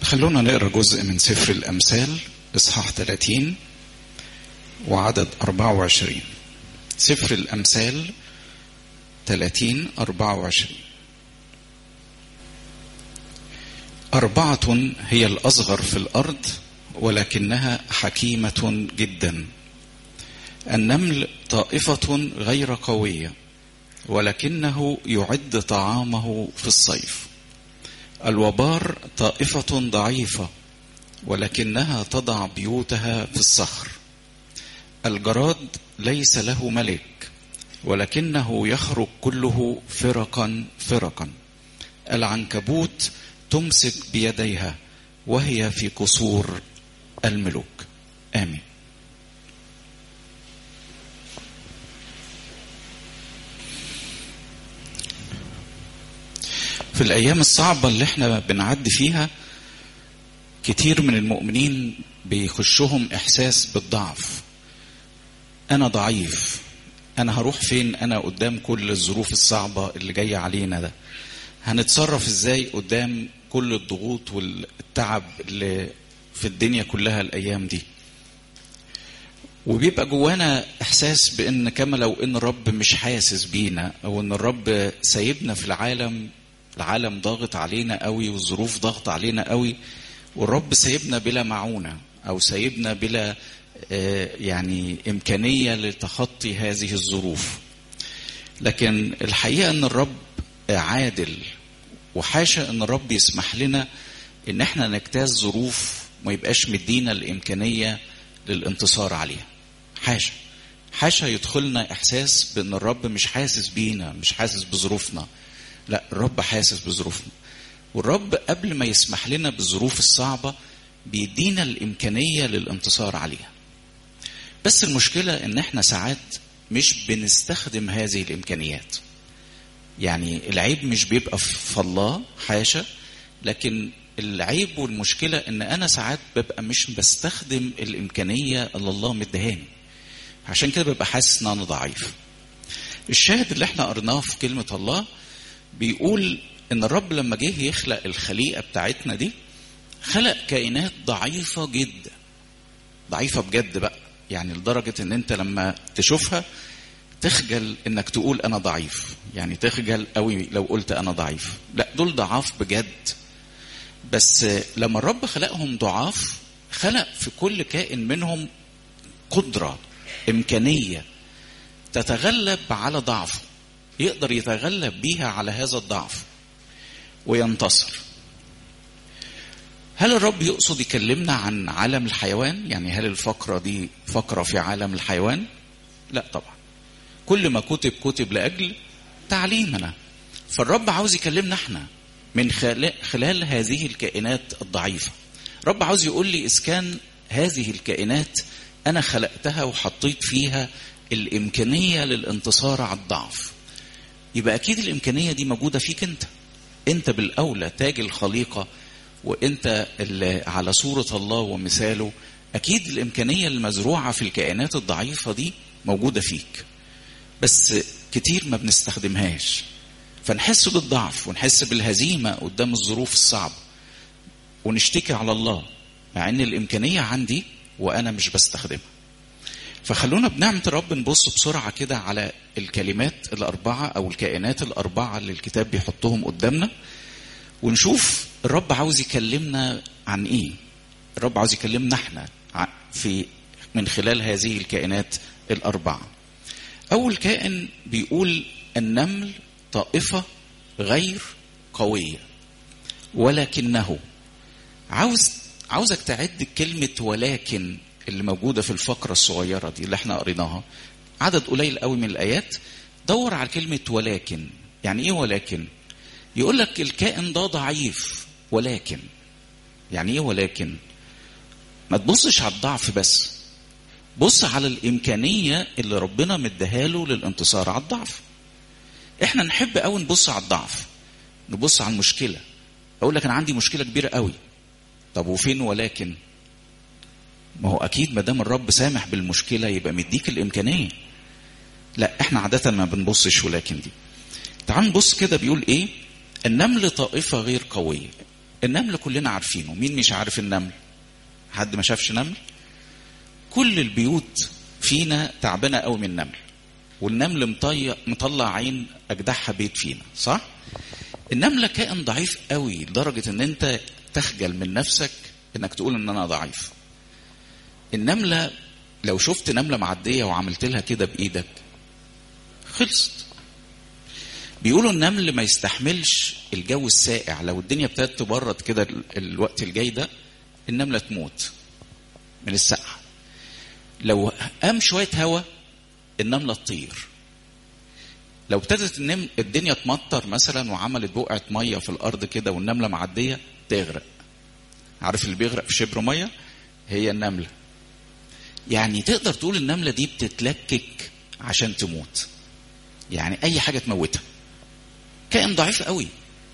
خلونا نقرا جزء من سفر الأمثال إصحاح 30 وعدد 24 سفر الأمثال 30 24 أربعة هي الأصغر في الأرض ولكنها حكيمة جدا النمل طائفة غير قوية ولكنه يعد طعامه في الصيف الوبار طائفة ضعيفة ولكنها تضع بيوتها في الصخر الجراد ليس له ملك ولكنه يخرج كله فرقا فرقا العنكبوت تمسك بيديها وهي في قصور الملوك امين في الايام الصعبه اللي احنا بنعدي فيها كتير من المؤمنين بيخشهم احساس بالضعف انا ضعيف انا هروح فين انا قدام كل الظروف الصعبه اللي جايه علينا ده هنتصرف ازاي قدام كل الضغوط والتعب اللي في الدنيا كلها الايام دي وبيبقى جوانا احساس بان كما لو ان الرب مش حاسس بينا او ان الرب سايبنا في العالم العالم ضاغط علينا قوي والظروف ضاغط علينا قوي والرب سايبنا بلا معونه او سايبنا بلا يعني امكانيه لتخطي هذه الظروف لكن الحقيقه ان الرب عادل وحاشا ان الرب يسمح لنا ان احنا نجتاز ظروف ما يبقاش مدينا الامكانيه للانتصار عليها حاشا حاشا يدخلنا احساس بان الرب مش حاسس بينا مش حاسس بظروفنا لا الرب حاسس بظروفنا والرب قبل ما يسمح لنا بالظروف الصعبه بيدينا الامكانيه للانتصار عليها بس المشكله ان احنا ساعات مش بنستخدم هذه الامكانيات يعني العيب مش بيبقى في الله حاشا لكن العيب والمشكله ان انا ساعات ببقى مش بستخدم الامكانيه اللي الله مديهاني عشان كده ببقى حاسس ان انا ضعيف الشاهد اللي احنا قرناه في كلمه الله بيقول ان الرب لما جه يخلق الخليقه بتاعتنا دي خلق كائنات ضعيفه جدا ضعيفه بجد بقى يعني لدرجه ان انت لما تشوفها تخجل انك تقول انا ضعيف يعني تخجل قوي لو قلت انا ضعيف لا دول ضعاف بجد بس لما الرب خلقهم ضعاف خلق في كل كائن منهم قدره امكانيه تتغلب على ضعفه يقدر يتغلب بيها على هذا الضعف وينتصر هل الرب يقصد يكلمنا عن عالم الحيوان يعني هل الفقرة دي فقرة في عالم الحيوان لا طبعا كل ما كتب كتب لأجل تعليمنا فالرب عاوز يكلمنا احنا من خلال هذه الكائنات الضعيفة رب عاوز يقول لي إذ كان هذه الكائنات أنا خلقتها وحطيت فيها الإمكانية للانتصار على الضعف يبقى أكيد الإمكانية دي موجودة فيك أنت أنت بالأولى تاج الخليقة وأنت اللي على صورة الله ومثاله أكيد الإمكانية المزروعة في الكائنات الضعيفة دي موجودة فيك بس كتير ما بنستخدمهاش فنحس بالضعف ونحس بالهزيمة قدام الظروف الصعبة ونشتكي على الله مع ان الامكانية عندي وانا مش بستخدمها فخلونا بنعمة الرب نبص بسرعة كده على الكلمات الأربعة أو الكائنات الأربعة اللي الكتاب بيحطهم قدامنا ونشوف الرب عاوز يكلمنا عن إيه الرب عاوز يكلمنا احنا في من خلال هذه الكائنات الأربعة أول كائن بيقول النمل طائفة غير قوية ولكنه عاوز عاوزك تعد كلمة ولكن اللي موجودة في الفقرة الصغيرة دي اللي احنا قريناها عدد قليل قوي من الآيات دور على كلمة ولكن يعني ايه ولكن يقول لك الكائن ده ضعيف ولكن يعني ايه ولكن ما تبصش على الضعف بس بص على الإمكانية اللي ربنا مديها له للانتصار على الضعف احنا نحب قوي نبص على الضعف نبص على المشكلة اقول لك انا عندي مشكلة كبيرة قوي طب وفين ولكن ما هو اكيد ما دام الرب سامح بالمشكله يبقى مديك الامكانيه لا احنا عاده ما بنبصش ولكن دي تعال نبص كده بيقول ايه النمل طائفه غير قويه النمل كلنا عارفينه مين مش عارف النمل حد ما شافش نمل كل البيوت فينا تعبانه قوي من النمل والنمل مطيع مطلع عين اجدعها بيت فينا صح النمله كائن ضعيف قوي لدرجه ان انت تخجل من نفسك انك تقول ان انا ضعيف النمله لو شفت نمله معديه وعملت لها كده بايدك خلصت بيقولوا النمل ما يستحملش الجو الساقع لو الدنيا ابتدت تبرد كده الوقت الجاي ده النمله تموت من السقعه لو قام شويه هواء النمله تطير لو ابتدت النم... الدنيا تمطر مثلا وعملت بقعه ميه في الارض كده والنمله معديه تغرق عارف اللي بيغرق في شبر ميه هي النمله يعني تقدر تقول النمله دي بتتلكك عشان تموت يعني اي حاجه تموتها كائن ضعيف قوي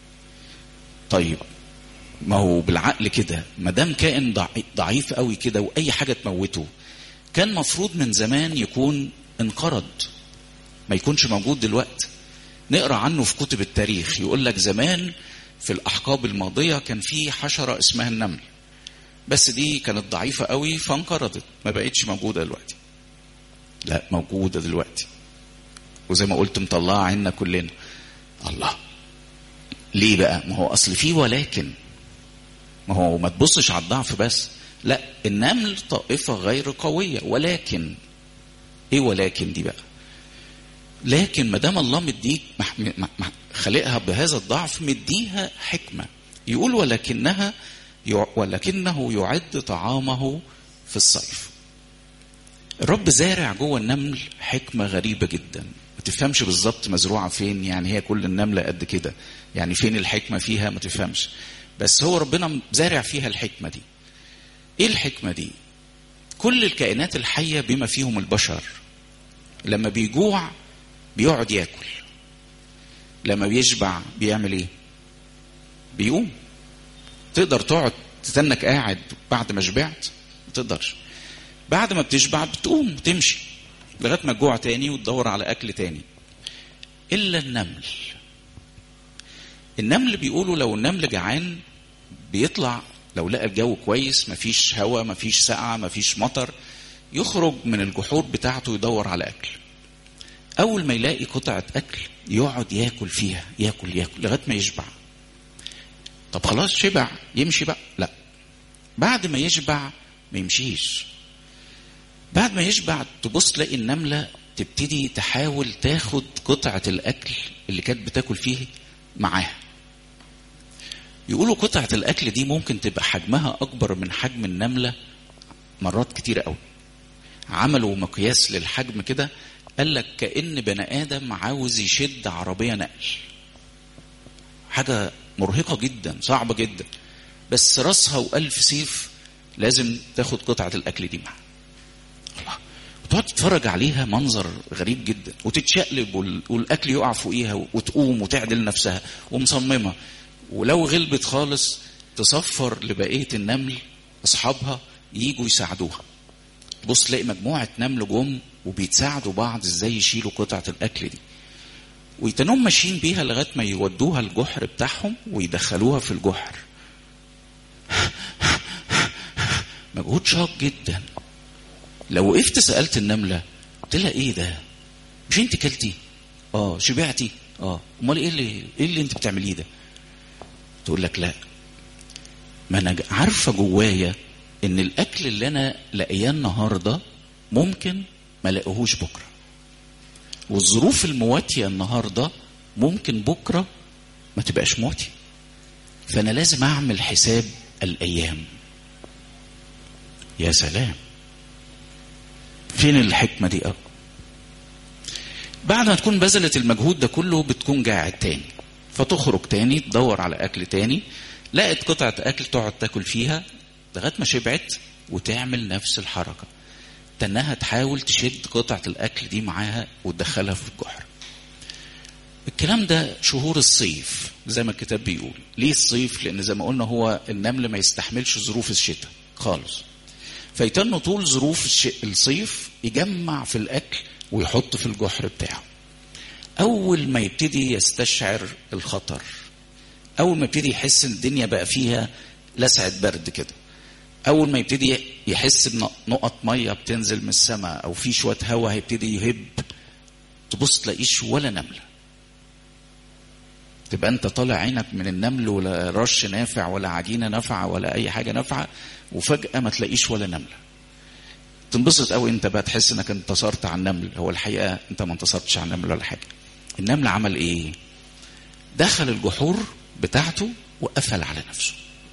طيب ما هو بالعقل كده ما دام كائن ضعيف قوي كده واي حاجه تموته كان مفروض من زمان يكون انقرض ما يكونش موجود دلوقتي نقرا عنه في كتب التاريخ يقول لك زمان في الاحقاب الماضيه كان في حشره اسمها النمل بس دي كانت ضعيفه قوي فانقرضت ما بقتش موجوده دلوقتي لا موجوده دلوقتي وزي ما قلت مطلعه عنا كلنا الله ليه بقى ما هو اصل فيه ولكن ما هو ما تبصش على الضعف بس لا النمل طائفة غير قوية ولكن ايه ولكن دي بقى لكن ما دام الله مديك خلقها بهذا الضعف مديها حكمة يقول ولكنها ولكنه يعد طعامه في الصيف الرب زارع جوه النمل حكمة غريبة جدا ما تفهمش بالظبط مزروعة فين يعني هي كل النملة قد كده يعني فين الحكمة فيها ما تفهمش بس هو ربنا زارع فيها الحكمة دي ايه الحكمة دي كل الكائنات الحية بما فيهم البشر لما بيجوع بيقعد ياكل لما بيشبع بيعمل ايه بيقوم تقدر تقعد تتنك قاعد بعد ما شبعت ما تقدرش بعد ما بتشبع بتقوم وتمشي لغايه ما تجوع تاني وتدور على اكل تاني الا النمل النمل بيقولوا لو النمل جعان بيطلع لو لقى الجو كويس مفيش هواء مفيش سقعة مفيش مطر يخرج من الجحور بتاعته يدور على أكل أول ما يلاقي قطعة أكل يقعد ياكل فيها ياكل ياكل لغاية ما يشبع طب خلاص شبع يمشي بقى لا بعد ما يشبع ما يمشيش بعد ما يشبع تبص تلاقي النملة تبتدي تحاول تاخد قطعة الأكل اللي كانت بتاكل فيه معاها يقولوا قطعة الأكل دي ممكن تبقى حجمها أكبر من حجم النملة مرات كتيرة قوي عملوا مقياس للحجم كده قال لك كأن بني آدم عاوز يشد عربية نقل حاجة مرهقة جدا صعبة جدا بس راسها وألف سيف لازم تاخد قطعة الأكل دي معاها الله وتقعد تتفرج عليها منظر غريب جدا وتتشقلب والأكل يقع فوقيها وتقوم وتعدل نفسها ومصممة ولو غلبت خالص تصفر لبقية النمل أصحابها يجوا يساعدوها بص تلاقي مجموعة نمل جم وبيتساعدوا بعض ازاي يشيلوا قطعة الأكل دي ويتنهم ماشيين بيها لغاية ما يودوها الجحر بتاعهم ويدخلوها في الجحر مجهود شاق جدا لو وقفت سألت النملة قلت لها ايه ده مش انت كلتي اه شبعتي اه امال ايه اللي ايه اللي انت بتعمليه ده تقول لك لا ما انا عارفه جوايا ان الاكل اللي انا لاقياه النهارده ممكن ما لاقيهوش بكره والظروف المواتيه النهارده ممكن بكره ما تبقاش مواتيه فانا لازم اعمل حساب الايام يا سلام فين الحكمه دي اه بعد ما تكون بذلت المجهود ده كله بتكون قاعد تاني فتخرج تاني تدور على اكل تاني لقت قطعه اكل تقعد تاكل فيها لغايه ما شبعت وتعمل نفس الحركه تنها تحاول تشد قطعه الاكل دي معاها وتدخلها في الجحر الكلام ده شهور الصيف زي ما الكتاب بيقول ليه الصيف لان زي ما قلنا هو النمل ما يستحملش ظروف الشتاء خالص فيتنه طول ظروف الش... الصيف يجمع في الاكل ويحط في الجحر بتاعه اول ما يبتدي يستشعر الخطر اول ما يبتدي يحس ان الدنيا بقى فيها لسعه برد كده اول ما يبتدي يحس بنقط ميه بتنزل من السماء او في شويه هواء هيبتدي يهب تبص تلاقيش ولا نمله تبقى انت طالع عينك من النمل ولا رش نافع ولا عجينه نافعه ولا اي حاجه نافعه وفجاه ما تلاقيش ولا نمله تنبسط قوي انت بقى تحس انك انتصرت على النمل هو الحقيقه انت ما انتصرتش على النمل ولا حاجه النمل عمل ايه دخل الجحور بتاعته وقفل على نفسه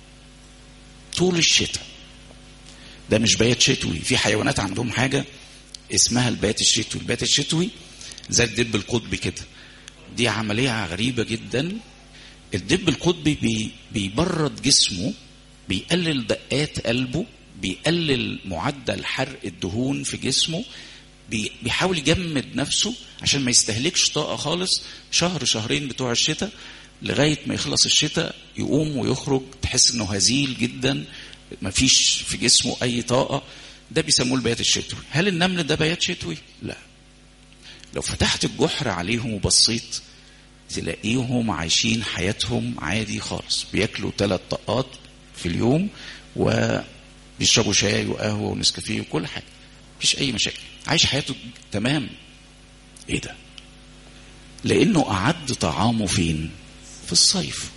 طول الشتاء ده مش بيات شتوي في حيوانات عندهم حاجه اسمها البيات الشتوي البيات الشتوي زي الدب القطبي كده دي عمليه غريبه جدا الدب القطبي بي بيبرد جسمه بيقلل دقات قلبه بيقلل معدل حرق الدهون في جسمه بيحاول يجمد نفسه عشان ما يستهلكش طاقه خالص شهر شهرين بتوع الشتاء لغايه ما يخلص الشتاء يقوم ويخرج تحس انه هزيل جدا ما فيش في جسمه اي طاقه ده بيسموه البيات الشتوي هل النمل ده بيات شتوي لا لو فتحت الجحر عليهم وبصيت تلاقيهم عايشين حياتهم عادي خالص بياكلوا ثلاث طاقات في اليوم وبيشربوا شاي وقهوه ونسكافيه وكل حاجه مفيش اي مشاكل عايش حياته تمام ايه ده لانه اعد طعامه فين في الصيف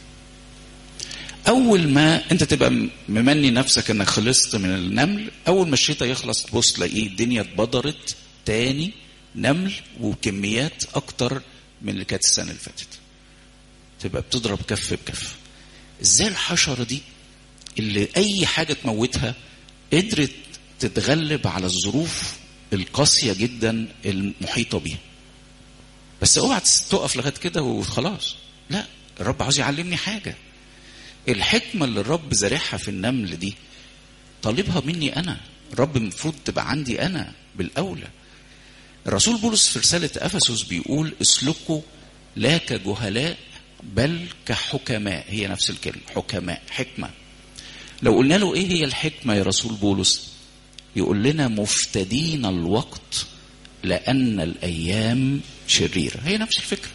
اول ما انت تبقى ممني نفسك انك خلصت من النمل اول ما الشتاء يخلص تبص تلاقيه الدنيا اتبدرت تاني نمل وكميات اكتر من اللي كانت السنه اللي فاتت تبقى بتضرب كف بكف ازاي الحشره دي اللي اي حاجه تموتها قدرت تتغلب على الظروف القاسيه جدا المحيطه بيها بس اوعى تقف لغايه كده وخلاص لا الرب عاوز يعلمني حاجه الحكمه اللي الرب زارعها في النمل دي طالبها مني انا الرب المفروض تبقى عندي انا بالاولى الرسول بولس في رساله افسس بيقول اسلكوا لا كجهلاء بل كحكماء هي نفس الكلمه حكماء حكمه لو قلنا له ايه هي الحكمه يا رسول بولس يقول لنا مفتدين الوقت لان الايام شريره هي نفس الفكره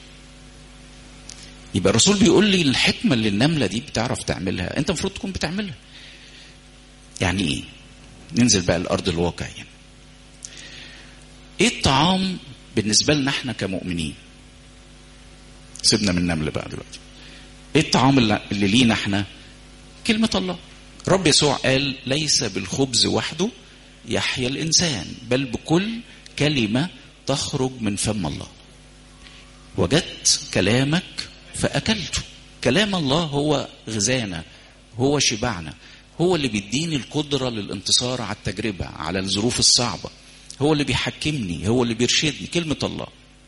يبقى الرسول بيقول لي الحكمه اللي النمله دي بتعرف تعملها انت المفروض تكون بتعملها يعني ايه ننزل بقى الارض الواقع يعني ايه الطعام بالنسبه لنا احنا كمؤمنين سيبنا من النمل بقى دلوقتي ايه الطعام اللي, اللي لينا احنا كلمه الله رب يسوع قال ليس بالخبز وحده يحيا الانسان بل بكل كلمه تخرج من فم الله وجدت كلامك فاكلته كلام الله هو غذانا هو شبعنا هو اللي بيديني القدره للانتصار على التجربه على الظروف الصعبه هو اللي بيحكمني هو اللي بيرشدني كلمه الله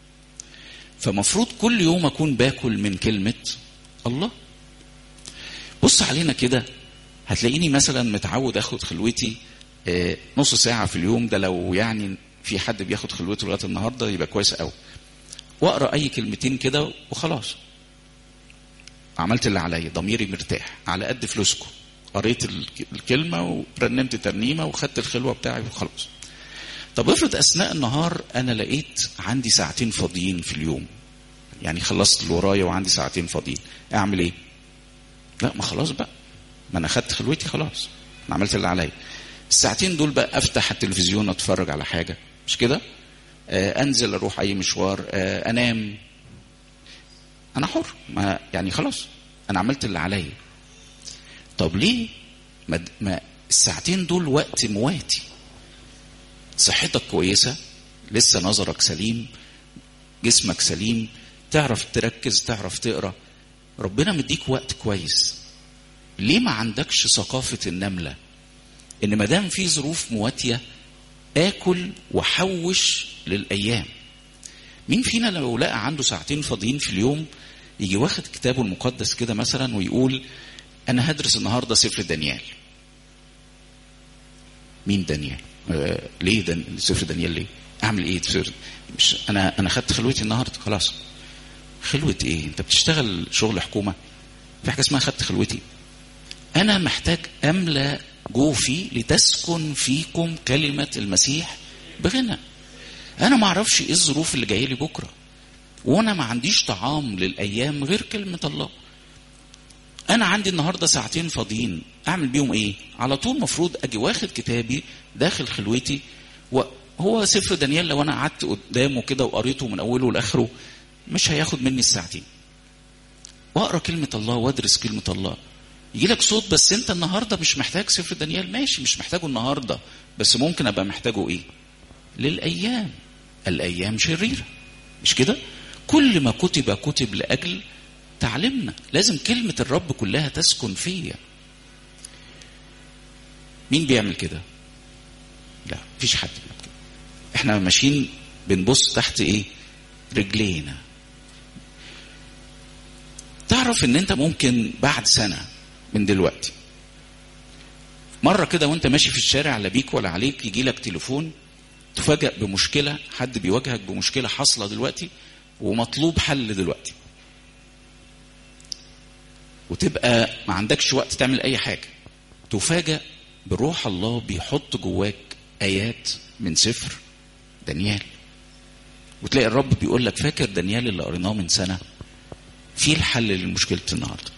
فمفروض كل يوم اكون باكل من كلمه الله بص علينا كده هتلاقيني مثلا متعود اخد خلوتي نص ساعه في اليوم ده لو يعني في حد بياخد خلوته لغايه النهارده يبقى كويس قوي واقرا اي كلمتين كده وخلاص عملت اللي عليا ضميري مرتاح على قد فلوسكم قريت الكلمه ورنمت ترنيمه وخدت الخلوه بتاعي وخلاص طب افرض اثناء النهار انا لقيت عندي ساعتين فاضيين في اليوم يعني خلصت اللي ورايا وعندي ساعتين فاضيين اعمل ايه لا ما خلاص بقى ما انا خدت خلوتي خلاص انا عملت اللي عليا الساعتين دول بقى افتح التلفزيون اتفرج على حاجه مش كده آه انزل اروح اي مشوار آه انام انا حر ما يعني خلاص انا عملت اللي عليا طب ليه ما, ما الساعتين دول وقت مواتي صحتك كويسه لسه نظرك سليم جسمك سليم تعرف تركز تعرف تقرا ربنا مديك وقت كويس ليه ما عندكش ثقافه النمله ان ما دام في ظروف مواتيه اكل وحوش للايام مين فينا لو لقى عنده ساعتين فاضيين في اليوم يجي واخد كتابه المقدس كده مثلا ويقول انا هدرس النهارده سفر دانيال مين دانيال آه ليه دان... سفر دانيال ليه اعمل ايه سفر مش انا انا خدت خلوتي النهارده خلاص خلوه ايه انت بتشتغل شغل حكومه في حاجه اسمها خدت خلوتي انا محتاج املى جوفي لتسكن فيكم كلمه المسيح بغنى انا ما اعرفش ايه الظروف اللي جايه لي بكره وانا ما عنديش طعام للايام غير كلمه الله انا عندي النهارده ساعتين فاضيين اعمل بيهم ايه على طول مفروض اجي واخد كتابي داخل خلوتي وهو سفر دانيال لو انا قعدت قدامه كده وقريته من اوله لاخره مش هياخد مني الساعتين واقرا كلمه الله وادرس كلمه الله يجي لك صوت بس انت النهارده مش محتاج سفر دانيال ماشي مش محتاجه النهارده بس ممكن ابقى محتاجه ايه للايام الايام شريره مش كده كل ما كتب كتب لاجل تعلمنا لازم كلمه الرب كلها تسكن فيا مين بيعمل كده لا مفيش حد بيعمل كده احنا ماشيين بنبص تحت ايه رجلينا تعرف ان انت ممكن بعد سنه من دلوقتي مرة كده وانت ماشي في الشارع لا بيك ولا عليك يجي لك تليفون تفاجأ بمشكلة حد بيواجهك بمشكلة حاصلة دلوقتي ومطلوب حل دلوقتي وتبقى ما عندكش وقت تعمل اي حاجة تفاجأ بروح الله بيحط جواك ايات من سفر دانيال وتلاقي الرب بيقول لك فاكر دانيال اللي قريناه من سنة في الحل لمشكلة النهارده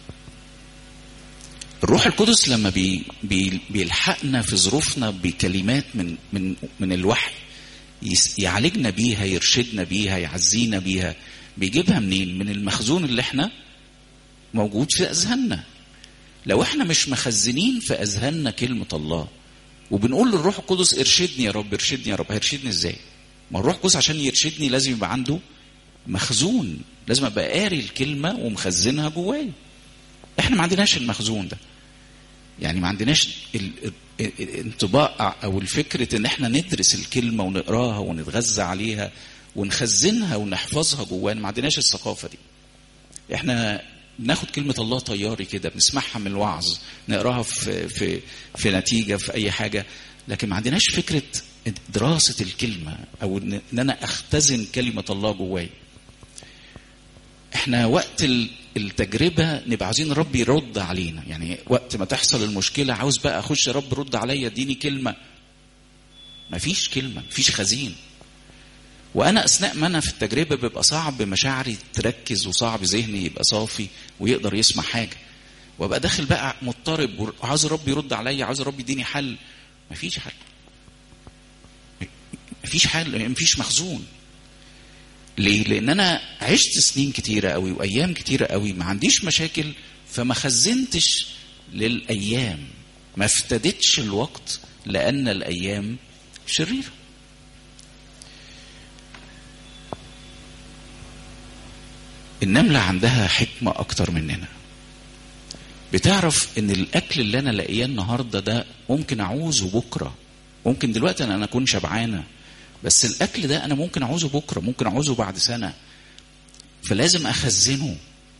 الروح القدس لما بي بي بيلحقنا في ظروفنا بكلمات من من من الوحي يعالجنا بيها يرشدنا بيها يعزينا بيها بيجيبها منين؟ من المخزون اللي احنا موجود في اذهاننا. لو احنا مش مخزنين في اذهاننا كلمه الله وبنقول للروح القدس ارشدني يا رب ارشدني يا رب هيرشدني ازاي؟ ما الروح القدس عشان يرشدني لازم يبقى عنده مخزون لازم ابقى قاري الكلمه ومخزنها جوايا. احنا ما عندناش المخزون ده يعني ما عندناش الانطباع او الفكرة ان احنا ندرس الكلمة ونقراها ونتغذى عليها ونخزنها ونحفظها جوانا ما عندناش الثقافة دي احنا بناخد كلمة الله طياري كده بنسمعها من الوعظ نقراها في في في نتيجة في أي حاجة لكن ما عندناش فكرة دراسة الكلمة أو إن أنا أختزن كلمة الله جواي. إحنا وقت التجربة نبقى عايزين رب يرد علينا يعني وقت ما تحصل المشكلة عاوز بقى أخش يا رب رد عليا اديني كلمة مفيش كلمة مفيش خزين وأنا أثناء ما أنا في التجربة بيبقى صعب مشاعري تركز وصعب ذهني يبقى صافي ويقدر يسمع حاجة وابقى داخل بقى مضطرب وعاوز رب يرد عليا عاوز رب يديني حل مفيش حل مفيش حل مفيش مخزون ليه؟ لأن أنا عشت سنين كتيرة قوي وأيام كتيرة قوي ما عنديش مشاكل فما خزنتش للأيام ما افتدتش الوقت لأن الأيام شريرة النملة عندها حكمة أكتر مننا بتعرف ان الاكل اللي انا لاقيه النهارده ده ممكن اعوزه بكره ممكن دلوقتي انا اكون شبعانه بس الاكل ده انا ممكن اعوزه بكره ممكن اعوزه بعد سنه فلازم اخزنه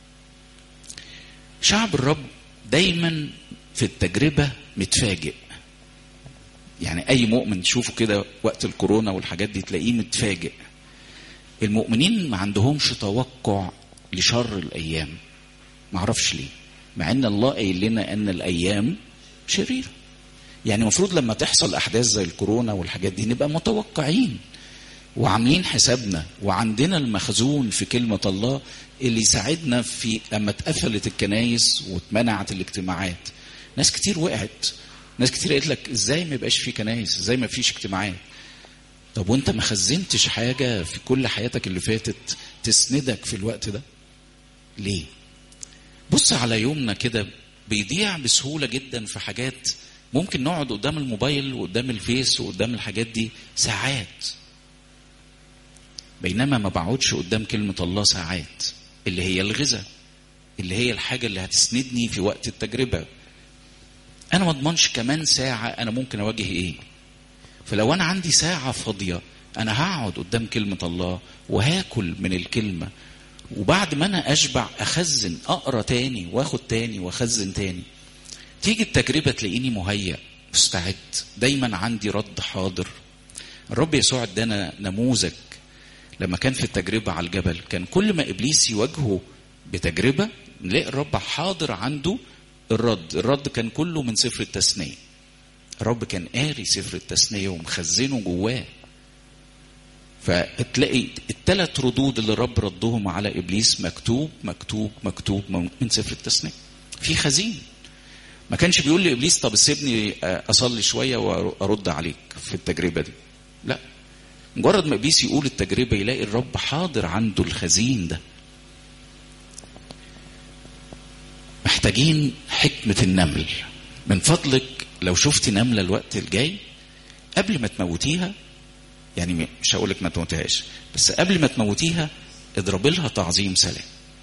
شعب الرب دايما في التجربه متفاجئ يعني اي مؤمن تشوفه كده وقت الكورونا والحاجات دي تلاقيه متفاجئ المؤمنين ما عندهمش توقع لشر الايام ما اعرفش ليه مع ان الله قايل لنا ان الايام شريره يعني المفروض لما تحصل احداث زي الكورونا والحاجات دي نبقى متوقعين وعاملين حسابنا وعندنا المخزون في كلمة الله اللي يساعدنا في لما اتقفلت الكنايس واتمنعت الاجتماعات ناس كتير وقعت ناس كتير قالت لك ازاي ما يبقاش في كنايس ازاي ما فيش اجتماعات طب وانت ما خزنتش حاجة في كل حياتك اللي فاتت تسندك في الوقت ده ليه بص على يومنا كده بيضيع بسهولة جدا في حاجات ممكن نقعد قدام الموبايل وقدام الفيس وقدام الحاجات دي ساعات بينما ما بقعدش قدام كلمة الله ساعات اللي هي الغذاء اللي هي الحاجة اللي هتسندني في وقت التجربة أنا ما اضمنش كمان ساعة أنا ممكن أواجه إيه فلو أنا عندي ساعة فاضية أنا هقعد قدام كلمة الله وهاكل من الكلمة وبعد ما أنا أشبع أخزن أقرأ تاني وآخد تاني وأخزن تاني تيجي التجربة تلاقيني مهيأ مستعد دايما عندي رد حاضر الرب يسوع ادانا نموذج لما كان في التجربة على الجبل كان كل ما إبليس يواجهه بتجربة نلاقي الرب حاضر عنده الرد الرد كان كله من سفر التثنية الرب كان قاري سفر التثنية ومخزنه جواه فتلاقي الثلاث ردود اللي الرب ردهم على إبليس مكتوب مكتوب مكتوب من سفر التثنية في خزين ما كانش بيقول لابليس طب سيبني اصلي شويه وارد عليك في التجربه دي لا مجرد ما ابليس يقول التجربه يلاقي الرب حاضر عنده الخزين ده محتاجين حكمه النمل من فضلك لو شفتي نمله الوقت الجاي قبل ما تموتيها يعني مش هقول لك ما تموتيهاش بس قبل ما تموتيها اضرب لها تعظيم سلام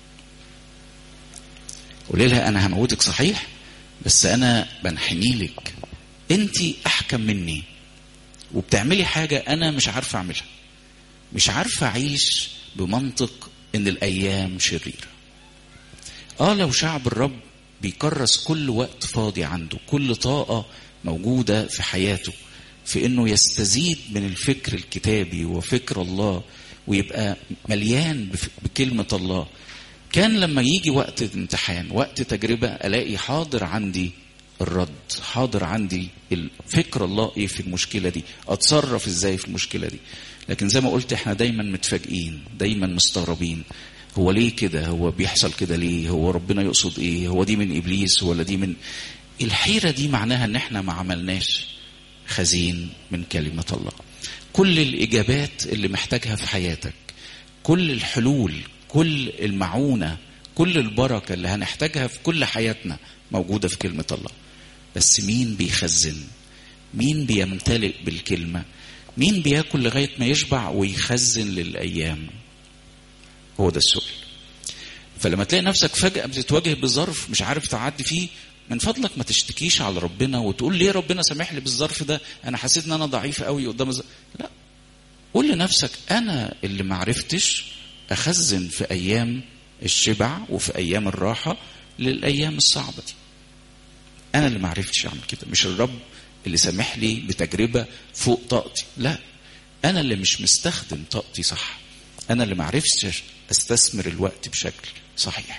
قولي لها انا هموتك صحيح بس انا بنحني لك انت احكم مني وبتعملي حاجه انا مش عارفه اعملها مش عارفه اعيش بمنطق ان الايام شريره اه لو شعب الرب بيكرس كل وقت فاضي عنده كل طاقه موجوده في حياته في انه يستزيد من الفكر الكتابي وفكر الله ويبقى مليان بكلمه الله كان لما يجي وقت امتحان وقت تجربة ألاقي حاضر عندي الرد حاضر عندي فكر الله ايه في المشكلة دي اتصرف ازاي في المشكلة دي لكن زي ما قلت احنا دايما متفاجئين دايما مستغربين هو ليه كده هو بيحصل كده ليه هو ربنا يقصد ايه هو دي من ابليس ولا دي من الحيرة دي معناها ان احنا ما عملناش خزين من كلمة الله كل الاجابات اللي محتاجها في حياتك كل الحلول كل المعونة كل البركة اللي هنحتاجها في كل حياتنا موجودة في كلمة الله بس مين بيخزن مين بيمتلئ بالكلمة مين بياكل لغاية ما يشبع ويخزن للأيام هو ده السؤال فلما تلاقي نفسك فجأة بتتواجه بظرف مش عارف تعدي فيه من فضلك ما تشتكيش على ربنا وتقول ليه ربنا سامح لي بالظرف ده انا حسيت ان انا ضعيف قوي قدام الظرف. لا قول لنفسك انا اللي ما عرفتش اخزن في ايام الشبع وفي ايام الراحه للايام الصعبه دي انا اللي ما عرفتش اعمل كده مش الرب اللي سامح لي بتجربه فوق طاقتي لا انا اللي مش مستخدم طاقتي صح انا اللي ما عرفتش استثمر الوقت بشكل صحيح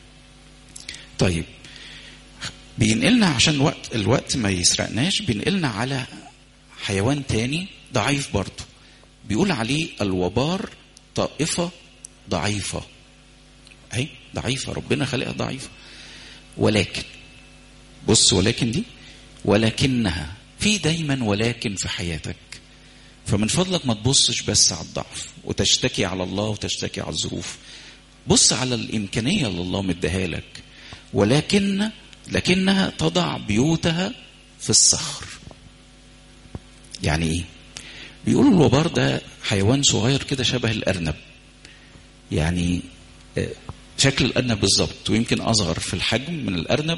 طيب بينقلنا عشان وقت الوقت ما يسرقناش بينقلنا على حيوان تاني ضعيف برضه بيقول عليه الوبار طائفة ضعيفة أي ضعيفة ربنا خلقها ضعيفة ولكن بص ولكن دي ولكنها في دايما ولكن في حياتك فمن فضلك ما تبصش بس على الضعف وتشتكي على الله وتشتكي على الظروف بص على الإمكانية اللي الله مديها لك ولكن لكنها تضع بيوتها في الصخر يعني ايه بيقولوا الوبار ده حيوان صغير كده شبه الارنب يعني شكل الارنب بالظبط ويمكن اصغر في الحجم من الارنب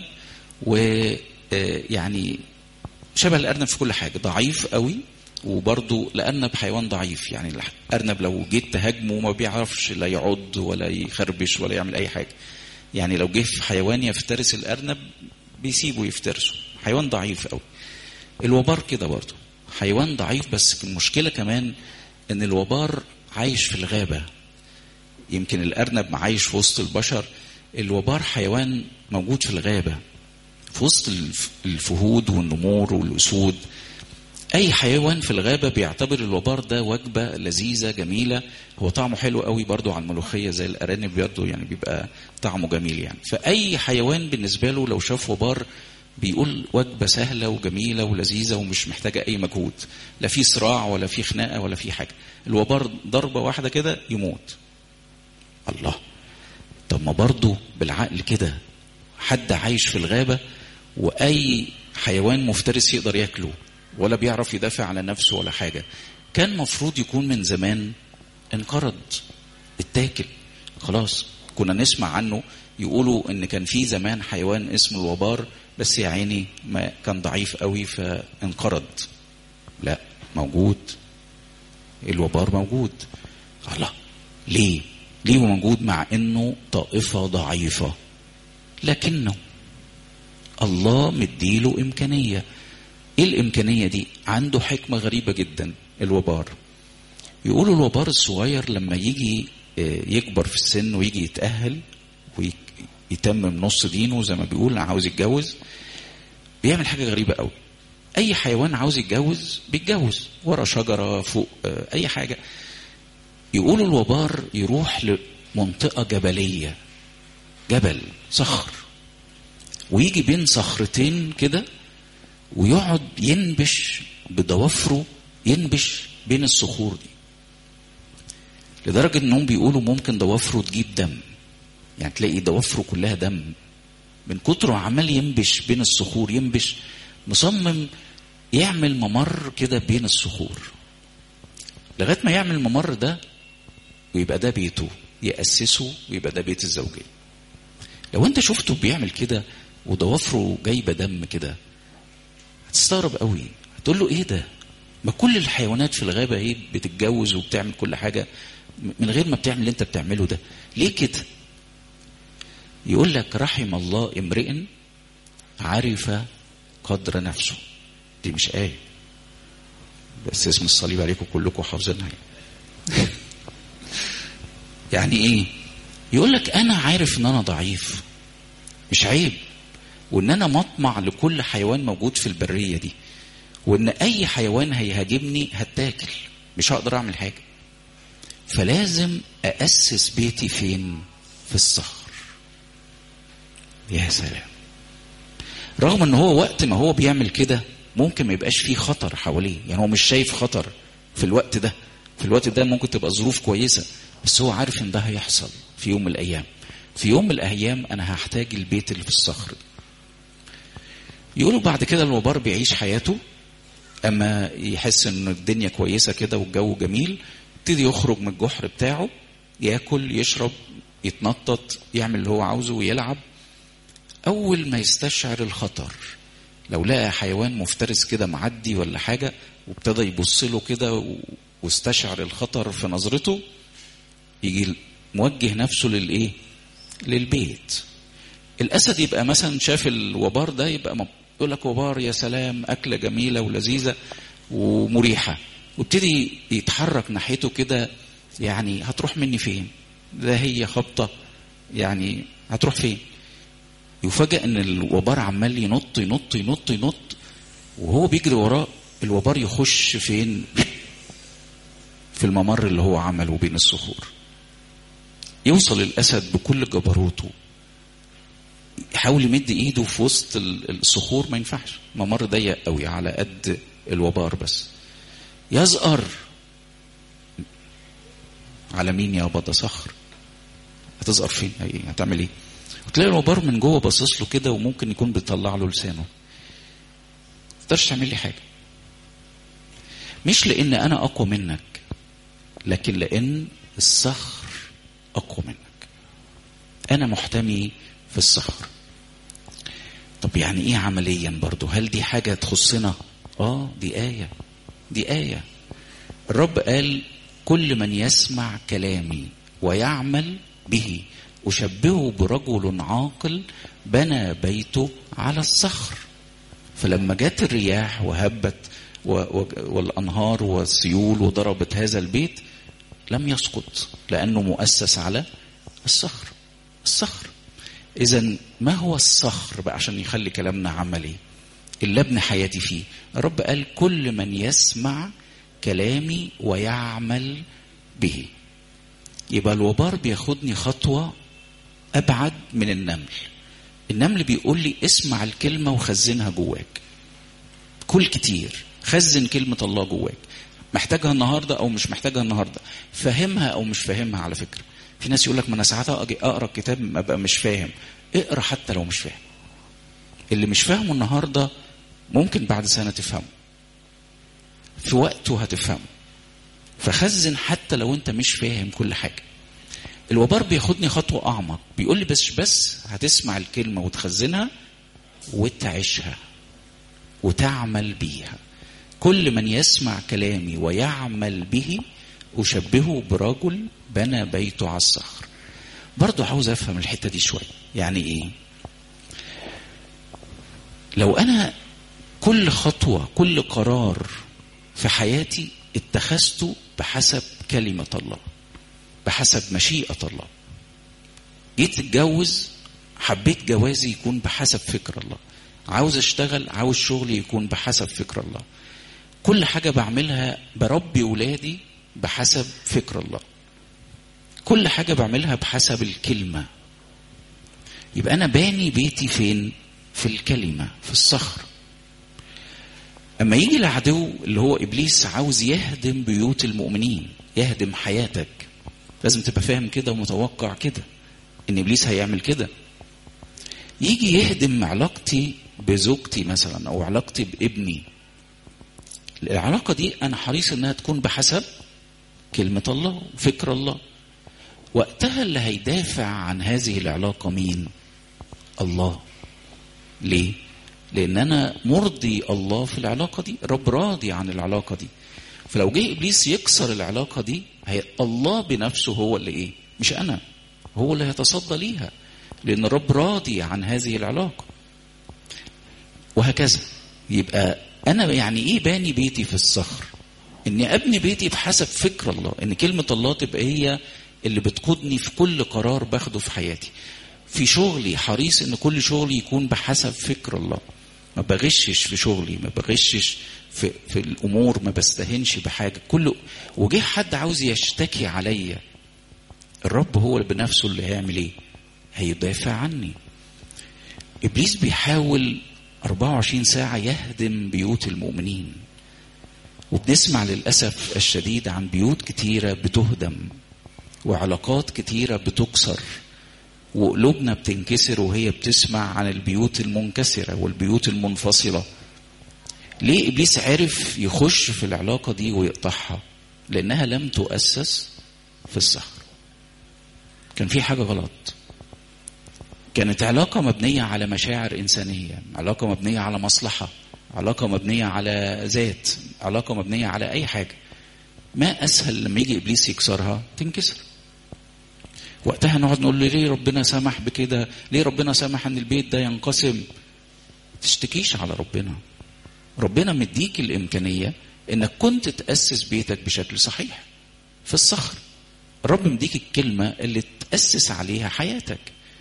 ويعني شبه الارنب في كل حاجه ضعيف قوي وبرضه الارنب حيوان ضعيف يعني الارنب لو جيت تهاجمه ما بيعرفش لا يعض ولا يخربش ولا يعمل اي حاجه يعني لو جه في حيوان يفترس الارنب بيسيبه يفترسه حيوان ضعيف قوي الوبار كده برضه حيوان ضعيف بس المشكله كمان ان الوبار عايش في الغابه يمكن الارنب عايش في وسط البشر الوبار حيوان موجود في الغابه في وسط الفهود والنمور والاسود اي حيوان في الغابه بيعتبر الوبار ده وجبه لذيذه جميله هو طعمه حلو قوي برضو على الملوخيه زي الارانب برضو يعني بيبقى طعمه جميل يعني فاي حيوان بالنسبه له لو شاف وبار بيقول وجبه سهله وجميله ولذيذه ومش محتاجه اي مجهود لا في صراع ولا في خناقه ولا في حاجه الوبار ضربه واحده كده يموت الله طب ما برضو بالعقل كده حد عايش في الغابه واي حيوان مفترس يقدر ياكله ولا بيعرف يدافع على نفسه ولا حاجة كان مفروض يكون من زمان انقرض اتاكل خلاص كنا نسمع عنه يقولوا ان كان في زمان حيوان اسمه الوبار بس يا عيني ما كان ضعيف قوي فانقرض لا موجود الوبار موجود الله ليه ليه موجود مع انه طائفة ضعيفة لكنه الله مديله امكانيه ايه الامكانيه دي عنده حكمه غريبه جدا الوبار يقولوا الوبار الصغير لما يجي يكبر في السن ويجي يتاهل ويتمم نص دينه زي ما بيقول عاوز يتجوز بيعمل حاجه غريبه قوي اي حيوان عاوز يتجوز بيتجوز ورا شجره فوق اي حاجه يقولوا الوبار يروح لمنطقه جبليه جبل صخر ويجي بين صخرتين كده ويقعد ينبش بضوافره ينبش بين الصخور دي لدرجة انهم بيقولوا ممكن ضوافره تجيب دم يعني تلاقي ضوافره كلها دم من كتره عمال ينبش بين الصخور ينبش مصمم يعمل ممر كده بين الصخور لغايه ما يعمل الممر ده ويبقى ده بيته يأسسه ويبقى ده بيت الزوجية لو انت شفته بيعمل كده وضوافره جايبه دم كده هتستغرب قوي هتقول له ايه ده ما كل الحيوانات في الغابه ايه بتتجوز وبتعمل كل حاجه من غير ما بتعمل اللي انت بتعمله ده ليه كده يقول لك رحم الله امرئ عرف قدر نفسه دي مش آية بس اسم الصليب عليكم كلكم حافظينها يعني ايه يقول لك انا عارف ان انا ضعيف مش عيب وان انا مطمع لكل حيوان موجود في البرية دي وان اي حيوان هيهاجمني هتاكل مش هقدر اعمل حاجة فلازم أأسس بيتي فين في الصخر يا سلام رغم ان هو وقت ما هو بيعمل كده ممكن ما يبقاش فيه خطر حواليه يعني هو مش شايف خطر في الوقت ده في الوقت ده ممكن تبقى ظروف كويسة بس هو عارف ان ده هيحصل في يوم من الايام في يوم من الايام انا هحتاج البيت اللي في الصخر ده يقولوا بعد كده الوبار بيعيش حياته اما يحس ان الدنيا كويسة كده والجو جميل يبتدي يخرج من الجحر بتاعه ياكل يشرب يتنطط يعمل اللي هو عاوزه ويلعب اول ما يستشعر الخطر لو لقى حيوان مفترس كده معدي ولا حاجة وابتدى يبص له كده واستشعر الخطر في نظرته يجي موجه نفسه للايه للبيت الاسد يبقى مثلا شاف الوبار ده يبقى يقول لك وبار يا سلام اكله جميله ولذيذه ومريحه وابتدي يتحرك ناحيته كده يعني هتروح مني فين ده هي خبطه يعني هتروح فين يفاجئ ان الوبار عمال ينط ينط ينط ينط وهو بيجري وراه الوبار يخش فين في الممر اللي هو عمله بين الصخور يوصل الاسد بكل جبروته يحاول يمد ايده في وسط الصخور ما ينفعش ممر ضيق قوي على قد الوبار بس يزقر على مين يا بابا صخر هتزقر فين هتعمل ايه وتلاقي الوبار من جوه باصص له كده وممكن يكون بيطلع له لسانه ما تقدرش تعمل لي حاجه مش لان انا اقوى منك لكن لان الصخر اقوى منك انا محتمي في الصخر طب يعني ايه عمليا برضو هل دي حاجه تخصنا اه دي ايه دي ايه الرب قال كل من يسمع كلامي ويعمل به أشبهه برجل عاقل بنى بيته على الصخر فلما جت الرياح وهبت والأنهار والسيول وضربت هذا البيت لم يسقط لأنه مؤسس على الصخر الصخر إذا ما هو الصخر بقى عشان يخلي كلامنا عملي اللي ابني حياتي فيه الرب قال كل من يسمع كلامي ويعمل به يبقى الوبار بياخدني خطوة أبعد من النمل النمل بيقول لي اسمع الكلمة وخزنها جواك كل كتير خزن كلمة الله جواك محتاجها النهاردة أو مش محتاجها النهاردة فهمها أو مش فاهمها على فكرة في ناس يقول لك ما أنا ساعات أجي أقرأ الكتاب أبقى مش فاهم اقرأ حتى لو مش فاهم اللي مش فاهمه النهاردة ممكن بعد سنة تفهمه في وقته هتفهمه فخزن حتى لو انت مش فاهم كل حاجه الوبار بياخدني خطوه اعمق بيقول لي بس بس هتسمع الكلمه وتخزنها وتعيشها وتعمل بيها كل من يسمع كلامي ويعمل به اشبهه برجل بنى بيته على الصخر برضو عاوز افهم الحته دي شويه يعني ايه لو انا كل خطوه كل قرار في حياتي اتخذته بحسب كلمة الله بحسب مشيئة الله جيت اتجوز حبيت جوازي يكون بحسب فكر الله عاوز اشتغل عاوز شغلي يكون بحسب فكر الله كل حاجة بعملها بربي ولادي بحسب فكر الله كل حاجة بعملها بحسب الكلمة يبقى أنا باني بيتي فين في الكلمة في الصخر اما يجي العدو اللي هو ابليس عاوز يهدم بيوت المؤمنين يهدم حياتك لازم تبقى فاهم كده ومتوقع كده ان ابليس هيعمل كده يجي يهدم علاقتي بزوجتي مثلا او علاقتي بابني العلاقه دي انا حريص انها تكون بحسب كلمه الله وفكر الله وقتها اللي هيدافع عن هذه العلاقه مين الله ليه لان انا مرضي الله في العلاقه دي رب راضي عن العلاقه دي فلو جه ابليس يكسر العلاقه دي هي الله بنفسه هو اللي ايه مش انا هو اللي هيتصدى ليها لان الرب راضي عن هذه العلاقه وهكذا يبقى انا يعني ايه باني بيتي في الصخر اني ابني بيتي بحسب فكر الله ان كلمه الله تبقى هي اللي بتقودني في كل قرار باخده في حياتي في شغلي حريص ان كل شغلي يكون بحسب فكر الله ما بغشش في شغلي ما بغشش في, في الامور ما بستهنش بحاجه كله وجه حد عاوز يشتكي عليا الرب هو اللي بنفسه اللي هيعمل ايه هيدافع عني ابليس بيحاول 24 ساعه يهدم بيوت المؤمنين وبنسمع للاسف الشديد عن بيوت كتيره بتهدم وعلاقات كتيره بتكسر وقلوبنا بتنكسر وهي بتسمع عن البيوت المنكسره والبيوت المنفصله ليه ابليس عرف يخش في العلاقه دي ويقطعها لانها لم تؤسس في الصخر كان في حاجه غلط كانت علاقه مبنيه على مشاعر انسانيه علاقه مبنيه على مصلحه علاقه مبنيه على ذات علاقه مبنيه على اي حاجه ما اسهل لما يجي ابليس يكسرها تنكسر وقتها نقعد نقول له ليه ربنا سمح بكده ليه ربنا سمح ان البيت ده ينقسم تشتكيش على ربنا ربنا مديك الامكانيه انك كنت تاسس بيتك بشكل صحيح في الصخر الرب مديك الكلمه اللي تاسس عليها حياتك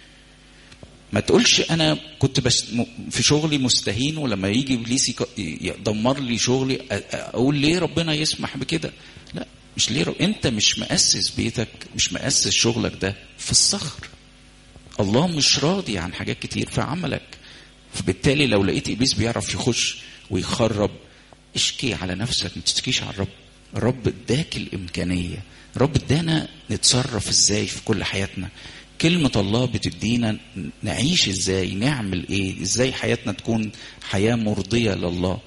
ما تقولش انا كنت بس في شغلي مستهين ولما يجي ابليس يدمر لي شغلي اقول ليه ربنا يسمح بكده لا مش ليه رب... انت مش مؤسس بيتك مش مؤسس شغلك ده في الصخر الله مش راضي عن حاجات كتير في عملك فبالتالي لو لقيت ابليس بيعرف يخش ويخرب اشكي على نفسك ما تشتكيش على الرب الرب اداك الامكانيه الرب ادانا نتصرف ازاي في كل حياتنا كلمة الله بتدينا نعيش ازاي نعمل ايه ازاي حياتنا تكون حياة مرضية لله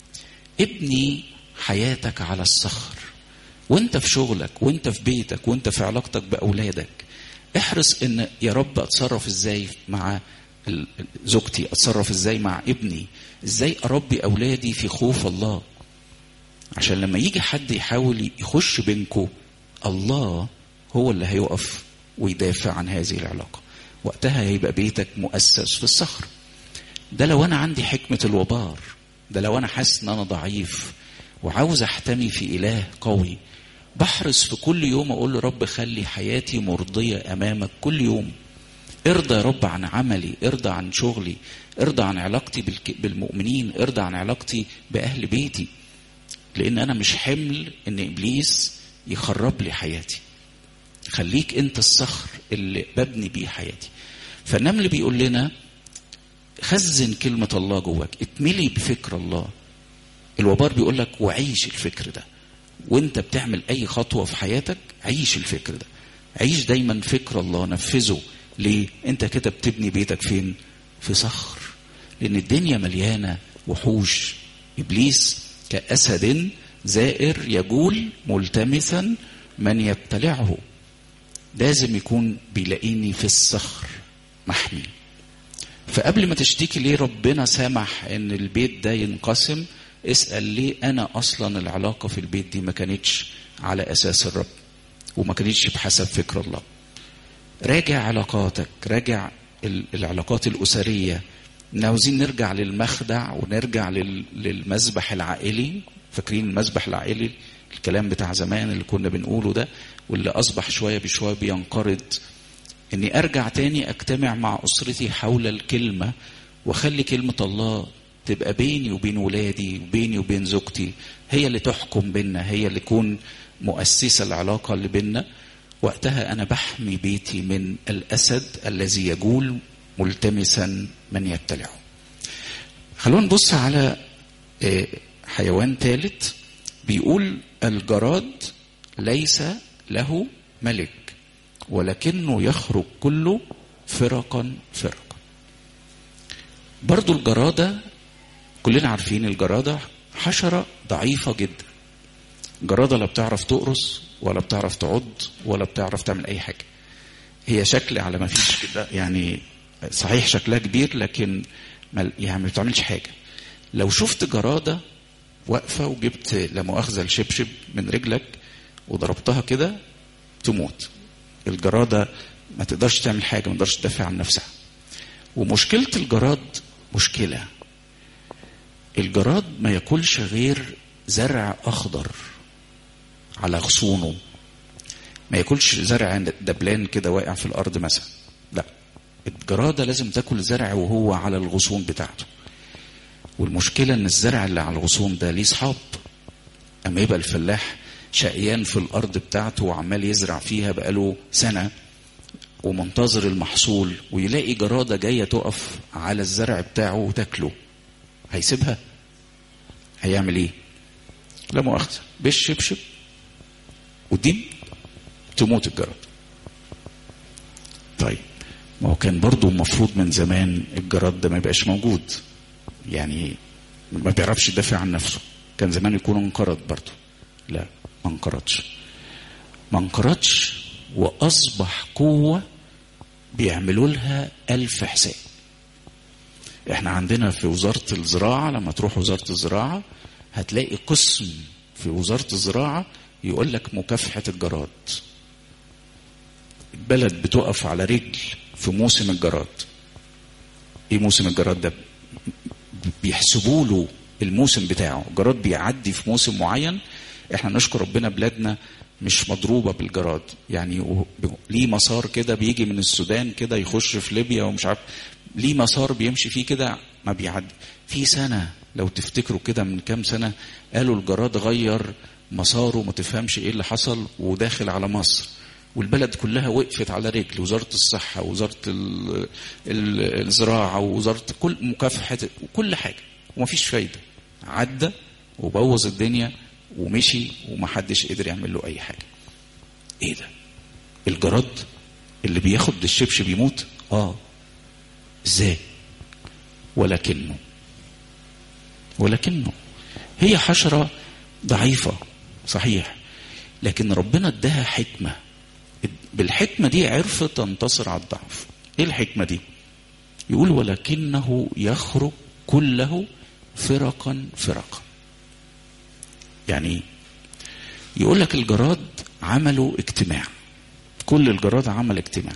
ابني حياتك على الصخر وانت في شغلك وانت في بيتك وانت في علاقتك باولادك احرص ان يا رب اتصرف ازاي مع زوجتي اتصرف ازاي مع ابني ازاي اربي اولادي في خوف الله عشان لما يجي حد يحاول يخش بينكم الله هو اللي هيقف ويدافع عن هذه العلاقة وقتها هيبقى بيتك مؤسس في الصخر ده لو أنا عندي حكمة الوبار ده لو أنا حاسس إن أنا ضعيف وعاوز أحتمي في إله قوي بحرص في كل يوم أقول له رب خلي حياتي مرضية أمامك كل يوم ارضى يا رب عن عملي ارضى عن شغلي ارضى عن علاقتي بالمؤمنين ارضى عن علاقتي بأهل بيتي لأن أنا مش حمل إن إبليس يخرب لي حياتي خليك انت الصخر اللي ببني بيه حياتي فالنمل بيقول لنا خزن كلمة الله جواك اتملي بفكر الله الوبار بيقول لك وعيش الفكر ده وانت بتعمل اي خطوة في حياتك عيش الفكر ده عيش دايما فكر الله نفذه ليه انت كده بتبني بيتك فين في صخر لان الدنيا مليانة وحوش ابليس كأسد زائر يجول ملتمسا من يبتلعه لازم يكون بيلاقيني في الصخر محمي فقبل ما تشتكي ليه ربنا سمح ان البيت ده ينقسم اسأل ليه انا اصلا العلاقة في البيت دي ما كانتش على اساس الرب وما كانتش بحسب فكر الله راجع علاقاتك راجع العلاقات الاسرية عاوزين نرجع للمخدع ونرجع للمذبح العائلي فاكرين المذبح العائلي الكلام بتاع زمان اللي كنا بنقوله ده واللي أصبح شوية بشوية بينقرض إني أرجع تاني أجتمع مع أسرتي حول الكلمة وأخلي كلمة الله تبقى بيني وبين ولادي وبيني وبين زوجتي هي اللي تحكم بينا هي اللي تكون مؤسسة العلاقة اللي بينا وقتها أنا بحمي بيتي من الأسد الذي يجول ملتمسا من يبتلعه خلونا نبص على آه، حيوان ثالث بيقول الجراد ليس له ملك ولكنه يخرج كله فرقا فرقا برضو الجرادة كلنا عارفين الجرادة حشرة ضعيفة جدا جرادة لا بتعرف تقرص ولا بتعرف تعض ولا بتعرف تعمل أي حاجة هي شكل على ما فيش كده يعني صحيح شكلها كبير لكن ما يعني ما بتعملش حاجة لو شفت جرادة واقفة وجبت لا مؤاخذة الشبشب من رجلك وضربتها كده تموت الجرادة ما تقدرش تعمل حاجة ما تقدرش تدافع عن نفسها ومشكلة الجراد مشكلة الجراد ما ياكلش غير زرع أخضر على غصونه ما ياكلش زرع دبلان كده واقع في الأرض مثلا لا الجرادة لازم تاكل زرع وهو على الغصون بتاعته والمشكلة ان الزرع اللي على الغصون ده ليه صحاب اما يبقى الفلاح شقيان في الارض بتاعته وعمال يزرع فيها بقاله سنة ومنتظر المحصول ويلاقي جرادة جاية تقف على الزرع بتاعه وتاكله هيسيبها هيعمل ايه لا مؤاخذة بالشبشب ودي تموت الجراد طيب ما هو كان برضو المفروض من زمان الجراد ده ما يبقاش موجود يعني ما بيعرفش يدافع عن نفسه كان زمان يكون انقرض برضه لا ما انقرضش ما انقرضش واصبح قوه بيعملوا لها الف حساب احنا عندنا في وزاره الزراعه لما تروح وزاره الزراعه هتلاقي قسم في وزاره الزراعه يقول لك مكافحه الجراد البلد بتقف على رجل في موسم الجراد ايه موسم الجراد ده بيحسبوا له الموسم بتاعه الجراد بيعدي في موسم معين احنا نشكر ربنا بلادنا مش مضروبة بالجراد يعني ليه مسار كده بيجي من السودان كده يخش في ليبيا ومش عارف ليه مسار بيمشي فيه كده ما بيعدي في سنة لو تفتكروا كده من كام سنة قالوا الجراد غير مساره ما تفهمش ايه اللي حصل وداخل على مصر والبلد كلها وقفت على رجل وزارة الصحة وزارة الزراعة ووزارة كل مكافحة وكل حاجة ومفيش فايدة عدى وبوظ الدنيا ومشي ومحدش قدر يعمل له أي حاجة إيه ده الجراد اللي بياخد الشبشب يموت آه إزاي ولكنه ولكنه هي حشرة ضعيفة صحيح لكن ربنا اداها حكمه بالحكمة دي عرفت تنتصر على الضعف ايه الحكمة دي يقول ولكنه يخرج كله فرقا فرقا يعني يقول لك الجراد عملوا اجتماع كل الجراد عمل اجتماع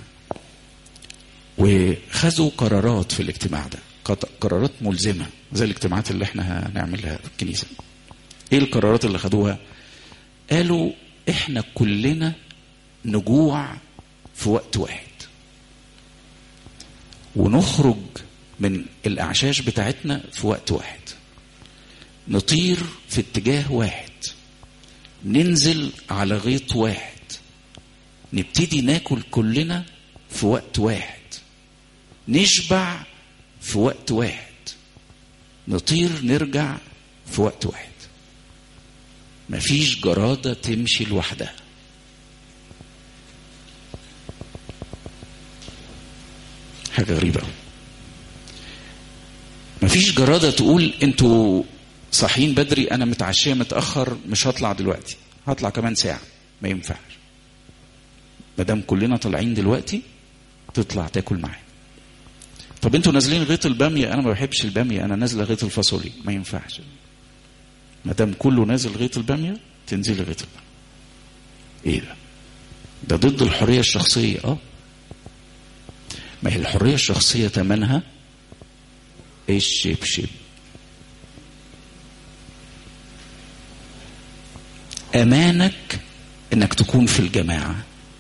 وخذوا قرارات في الاجتماع ده قرارات ملزمة زي الاجتماعات اللي احنا هنعملها في الكنيسة ايه القرارات اللي خدوها قالوا احنا كلنا نجوع في وقت واحد ونخرج من الأعشاش بتاعتنا في وقت واحد نطير في اتجاه واحد ننزل على غيط واحد نبتدي ناكل كلنا في وقت واحد نشبع في وقت واحد نطير نرجع في وقت واحد مفيش جرادة تمشي لوحدها حاجة غريبة مفيش جرادة تقول انتوا صاحيين بدري انا متعشية متأخر مش هطلع دلوقتي هطلع كمان ساعة ما ينفعش ما دام كلنا طالعين دلوقتي تطلع تاكل معانا طب انتوا نازلين غيط البامية انا ما بحبش البامية انا نازلة غيط الفاصولي ما ينفعش ما دام كله نازل غيط البامية تنزلي غيط البامية ايه ده ده ضد الحرية الشخصية اه ما هي الحرية الشخصية تمنها الشبشب أمانك إنك تكون في الجماعة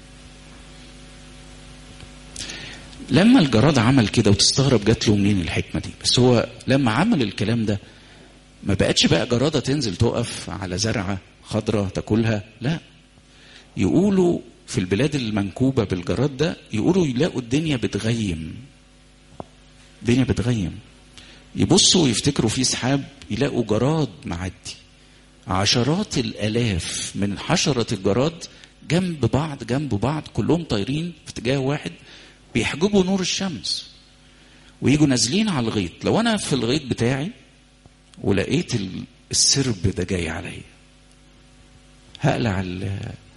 لما الجراد عمل كده وتستغرب جات له منين الحكمة دي بس هو لما عمل الكلام ده ما بقتش بقى جرادة تنزل تقف على زرعة خضرة تاكلها لا يقولوا في البلاد المنكوبة بالجراد ده يقولوا يلاقوا الدنيا بتغيم الدنيا بتغيم يبصوا ويفتكروا في سحاب يلاقوا جراد معدي عشرات الالاف من حشره الجراد جنب بعض جنب بعض كلهم طايرين في اتجاه واحد بيحجبوا نور الشمس ويجوا نازلين على الغيط لو انا في الغيط بتاعي ولقيت السرب ده جاي عليا هقلع ال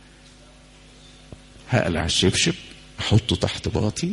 هقلع الشبشب احطه تحت باطي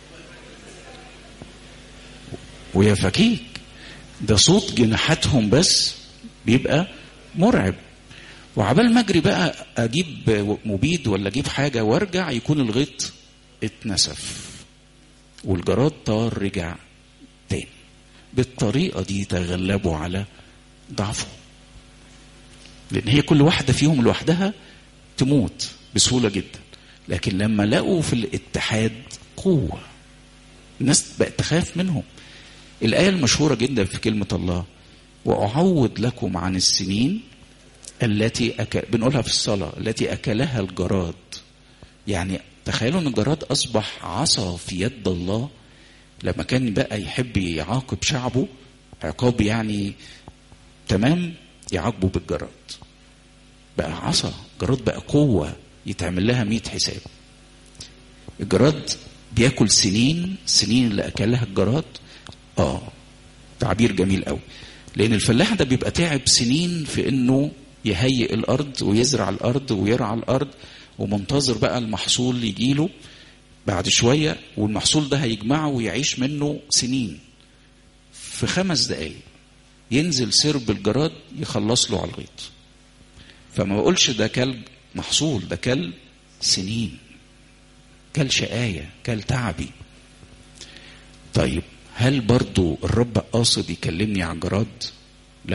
ويا فكيك ده صوت جناحاتهم بس بيبقى مرعب وعبال ما اجري بقى اجيب مبيد ولا اجيب حاجه وارجع يكون الغيط اتنسف والجراد طار رجع تاني بالطريقه دي تغلبوا على ضعفه لان هي كل واحده فيهم لوحدها تموت بسهوله جدا لكن لما لقوا في الاتحاد قوه الناس بقت تخاف منهم الايه المشهوره جدا في كلمه الله واعوض لكم عن السنين التي أكل بنقولها في الصلاه التي اكلها الجراد يعني تخيلوا ان الجراد اصبح عصا في يد الله لما كان بقى يحب يعاقب شعبه عقاب يعني تمام يعاقبه بالجراد بقى عصا جراد بقى قوة يتعمل لها مئة حساب الجراد بياكل سنين سنين اللي أكلها الجراد آه تعبير جميل قوي لأن الفلاح ده بيبقى تعب سنين في إنه يهيئ الأرض ويزرع الأرض ويرعى الأرض ومنتظر بقى المحصول يجيله بعد شوية والمحصول ده هيجمعه ويعيش منه سنين في خمس دقايق ينزل سرب الجراد يخلص له على الغيط فما بقولش ده كل محصول ده كل سنين كل شقاية كل تعبي طيب هل برضو الرب قاصد يكلمني عن جراد لا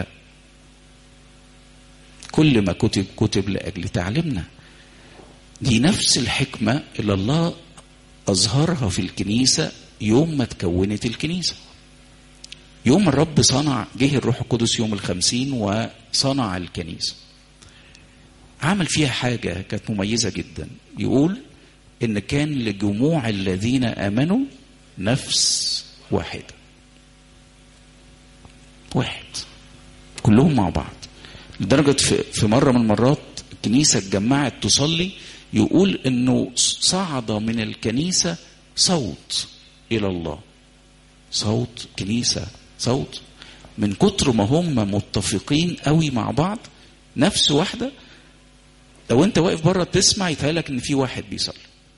كل ما كتب كتب لأجل تعلمنا دي نفس الحكمة اللي الله أظهرها في الكنيسة يوم ما تكونت الكنيسة يوم الرب صنع جه الروح القدس يوم الخمسين وصنع الكنيسة عمل فيها حاجة كانت مميزة جدا يقول إن كان لجموع الذين آمنوا نفس واحدة واحد كلهم مع بعض لدرجة في مرة من المرات الكنيسة اتجمعت تصلي يقول انه صعد من الكنيسة صوت الى الله صوت كنيسة صوت من كتر ما هم متفقين قوي مع بعض نفس واحدة لو انت واقف بره تسمع يتهيألك ان في واحد بيصلي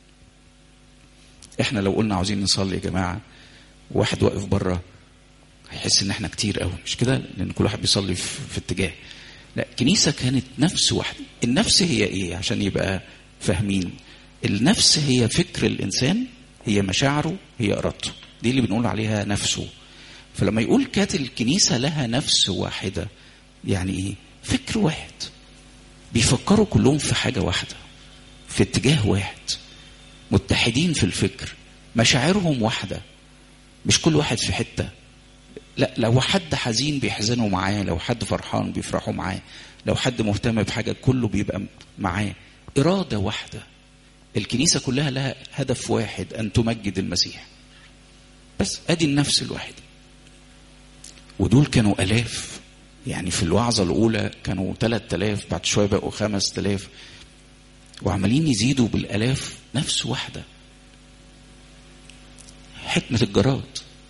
احنا لو قلنا عاوزين نصلي يا جماعة واحد واقف بره هيحس ان احنا كتير قوي مش كده لان كل واحد بيصلي في, في اتجاه لا الكنيسة كانت نفس واحدة النفس هي ايه عشان يبقى فاهمين النفس هي فكر الانسان هي مشاعره هي ارادته دي اللي بنقول عليها نفسه فلما يقول كانت الكنيسه لها نفس واحده يعني ايه فكر واحد بيفكروا كلهم في حاجه واحده في اتجاه واحد متحدين في الفكر مشاعرهم واحده مش كل واحد في حته لا لو حد حزين بيحزنوا معاه لو حد فرحان بيفرحوا معاه لو حد مهتم بحاجه كله بيبقى معاه إرادة واحدة الكنيسة كلها لها هدف واحد أن تمجد المسيح بس أدي النفس الواحدة ودول كانوا ألاف يعني في الوعظة الأولى كانوا ثلاثة آلاف بعد شوية بقوا خمس آلاف وعمالين يزيدوا بالآلاف نفس واحدة حكمة الجراد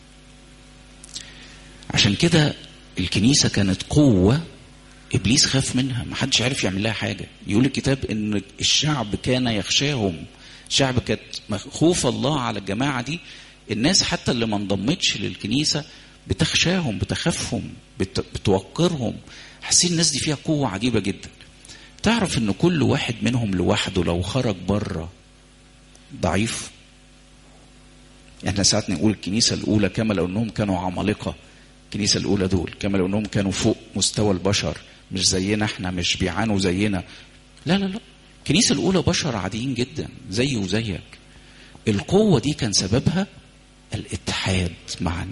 عشان كده الكنيسة كانت قوة ابليس خاف منها ما حدش عارف يعمل لها حاجه يقول الكتاب ان الشعب كان يخشاهم شعب كانت خوف الله على الجماعه دي الناس حتى اللي ما انضمتش للكنيسه بتخشاهم بتخافهم بت... بتوقرهم حاسين الناس دي فيها قوه عجيبه جدا تعرف ان كل واحد منهم لوحده لو خرج بره ضعيف يعني احنا ساعات نقول الكنيسه الاولى كما لو انهم كانوا عمالقه الكنيسه الاولى دول كما لو انهم كانوا فوق مستوى البشر مش زينا احنا مش بيعانوا زينا لا لا لا الكنيسه الاولى بشر عاديين جدا زي وزيك القوه دي كان سببها الاتحاد معا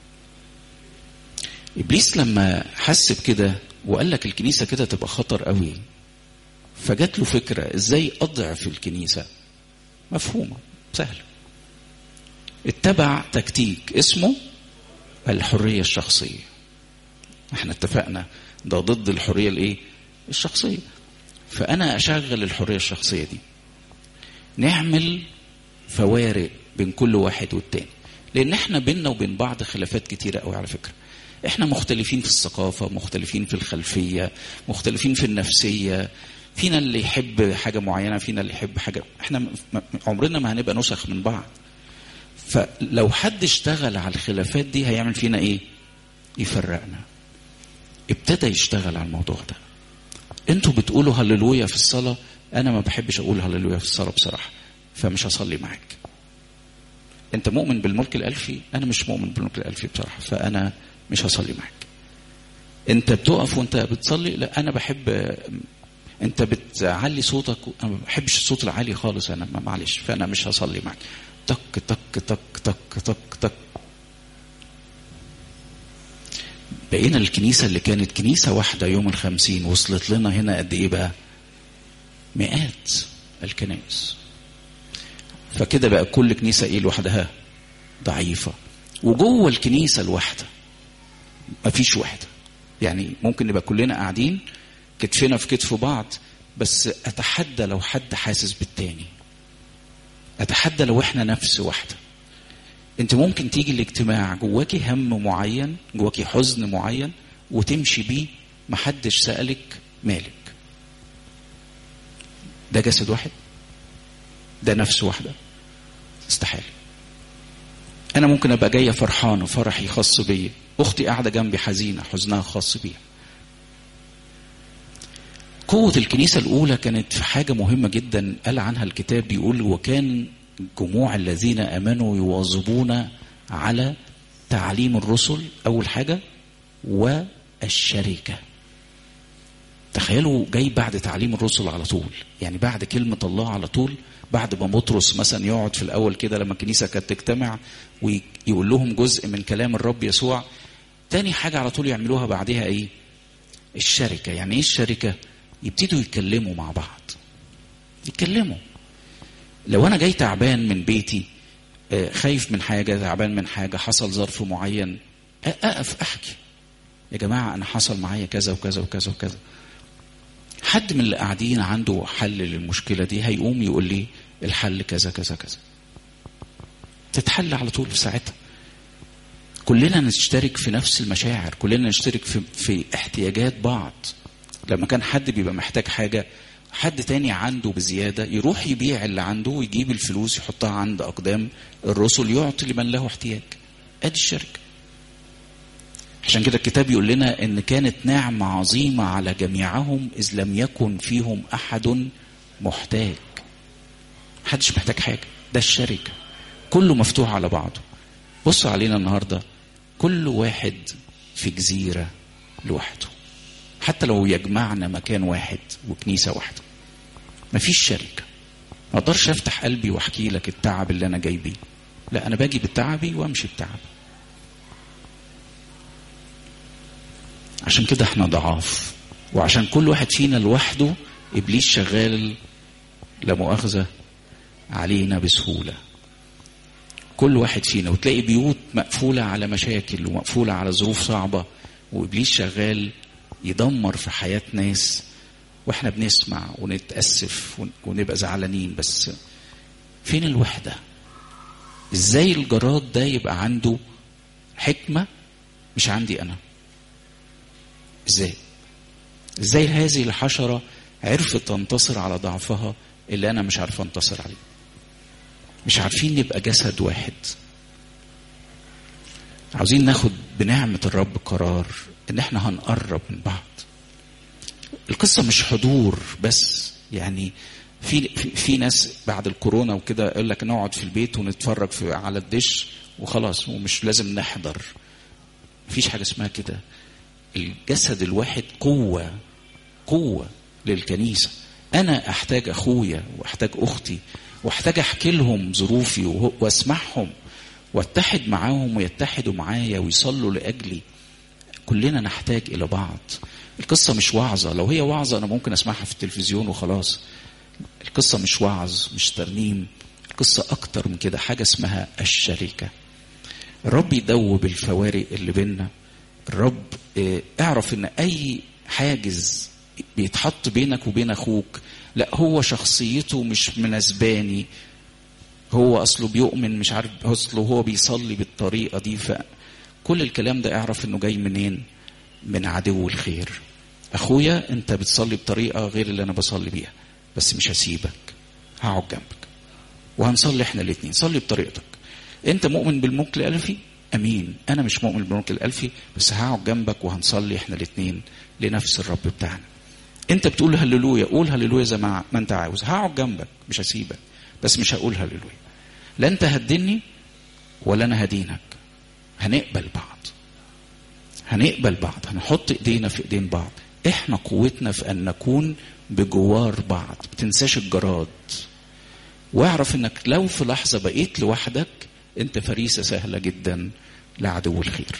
ابليس لما حس بكده وقال لك الكنيسه كده تبقى خطر قوي فجات له فكره ازاي اضعف الكنيسه مفهومه سهله اتبع تكتيك اسمه الحرية الشخصية احنا اتفقنا ده ضد الحرية الايه الشخصية فأنا أشغل الحرية الشخصية دي نعمل فوارق بين كل واحد والتاني لأن احنا بينا وبين بعض خلافات كتيرة قوي على فكرة احنا مختلفين في الثقافة مختلفين في الخلفية مختلفين في النفسية فينا اللي يحب حاجة معينة فينا اللي يحب حاجة احنا عمرنا ما هنبقى نسخ من بعض فلو حد اشتغل على الخلافات دي هيعمل فينا ايه يفرقنا ابتدى يشتغل على الموضوع ده انتوا بتقولوا هللويا في الصلاة انا ما بحبش اقول هللويا في الصلاة بصراحة فمش هصلي معاك انت مؤمن بالملك الالفي انا مش مؤمن بالملك الالفي بصراحة فانا مش هصلي معاك انت بتقف وانت بتصلي لا انا بحب انت بتعلي صوتك انا ما بحبش الصوت العالي خالص انا معلش فانا مش هصلي معاك تك تك تك تك تك تك بقينا الكنيسة اللي كانت كنيسة واحدة يوم الخمسين وصلت لنا هنا قد ايه بقى مئات الكنائس فكده بقى كل كنيسة ايه لوحدها ضعيفة وجوه الكنيسة الواحدة مفيش واحدة يعني ممكن نبقى كلنا قاعدين كتفنا في كتف بعض بس اتحدى لو حد حاسس بالتاني اتحدى لو احنا نفس واحده انت ممكن تيجي الاجتماع جواكي هم معين جواكي حزن معين وتمشي بيه محدش سألك مالك ده جسد واحد ده نفس واحدة استحالة أنا ممكن أبقى جاية فرحانة فرحي خاص بيا أختي قاعدة جنبي حزينة حزنها خاص بيها قوة الكنيسة الأولى كانت في حاجة مهمة جدا قال عنها الكتاب بيقول وكان جموع الذين امنوا يواظبون على تعليم الرسل اول حاجه والشركه تخيلوا جاي بعد تعليم الرسل على طول يعني بعد كلمه الله على طول بعد ما بطرس مثلا يقعد في الاول كده لما الكنيسه كانت تجتمع ويقول لهم جزء من كلام الرب يسوع تاني حاجه على طول يعملوها بعدها ايه الشركه يعني ايه الشركه يبتدوا يتكلموا مع بعض يتكلموا لو انا جاي تعبان من بيتي خايف من حاجه تعبان من حاجه حصل ظرف معين اقف احكي يا جماعه انا حصل معايا كذا وكذا وكذا وكذا حد من اللي قاعدين عنده حل للمشكله دي هيقوم يقول لي الحل كذا كذا كذا تتحل على طول في ساعتها كلنا نشترك في نفس المشاعر كلنا نشترك في, في احتياجات بعض لما كان حد بيبقى محتاج حاجه حد تاني عنده بزيادة يروح يبيع اللي عنده ويجيب الفلوس يحطها عند أقدام الرسل يعطي لمن له احتياج أدي الشركة عشان كده الكتاب يقول لنا ان كانت نعمة عظيمة على جميعهم اذ لم يكن فيهم احد محتاج محدش محتاج حاجة ده الشركة كله مفتوح على بعضه بص علينا النهاردة كل واحد في جزيرة لوحده حتى لو يجمعنا مكان واحد وكنيسة واحدة مفيش شركة ما اقدرش افتح قلبي واحكي لك التعب اللي انا جاي بيه لا انا باجي بتعبي وامشي بتعبي عشان كده احنا ضعاف وعشان كل واحد فينا لوحده ابليس شغال لا مؤاخذة علينا بسهولة كل واحد فينا وتلاقي بيوت مقفولة على مشاكل ومقفولة على ظروف صعبة وابليس شغال يدمر في حياة ناس واحنا بنسمع ونتأسف ونبقى زعلانين بس فين الوحدة ازاي الجراد ده يبقى عنده حكمة مش عندي انا ازاي ازاي هذه الحشرة عرفت تنتصر على ضعفها اللي انا مش عارف انتصر عليه مش عارفين نبقى جسد واحد عاوزين ناخد بنعمة الرب قرار ان احنا هنقرب من بعض القصة مش حضور بس يعني في في, في ناس بعد الكورونا وكده يقول لك نقعد في البيت ونتفرج في على الدش وخلاص ومش لازم نحضر مفيش حاجة اسمها كده الجسد الواحد قوة قوة للكنيسة أنا أحتاج أخويا وأحتاج أختي وأحتاج أحكي لهم ظروفي وأسمعهم واتحد معاهم ويتحدوا معايا ويصلوا لأجلي كلنا نحتاج إلى بعض القصة مش وعظة لو هي وعظة أنا ممكن أسمعها في التلفزيون وخلاص القصة مش وعظ مش ترنيم القصة أكتر من كده حاجة اسمها الشركة الرب يدوب الفوارق اللي بيننا الرب اه اعرف ان اي حاجز بيتحط بينك وبين اخوك لا هو شخصيته مش مناسباني هو اصله بيؤمن مش عارف اصله هو بيصلي بالطريقه دي فكل الكلام ده اعرف انه جاي منين من عدو الخير اخويا انت بتصلي بطريقه غير اللي انا بصلي بيها بس مش هسيبك هقعد جنبك وهنصلي احنا الاثنين صلي بطريقتك انت مؤمن بالملك الالفي امين انا مش مؤمن بالملك الالفي بس هقعد جنبك وهنصلي احنا الاثنين لنفس الرب بتاعنا انت بتقول هللويا قول هللويا زي ما انت عاوز هقعد جنبك مش هسيبك بس مش هقول هللويا لا انت هتديني ولا انا هدينك هنقبل بعض هنقبل بعض هنحط ايدينا في ايدين بعض احنا قوتنا في ان نكون بجوار بعض ما تنساش الجراد واعرف انك لو في لحظه بقيت لوحدك انت فريسه سهله جدا لعدو الخير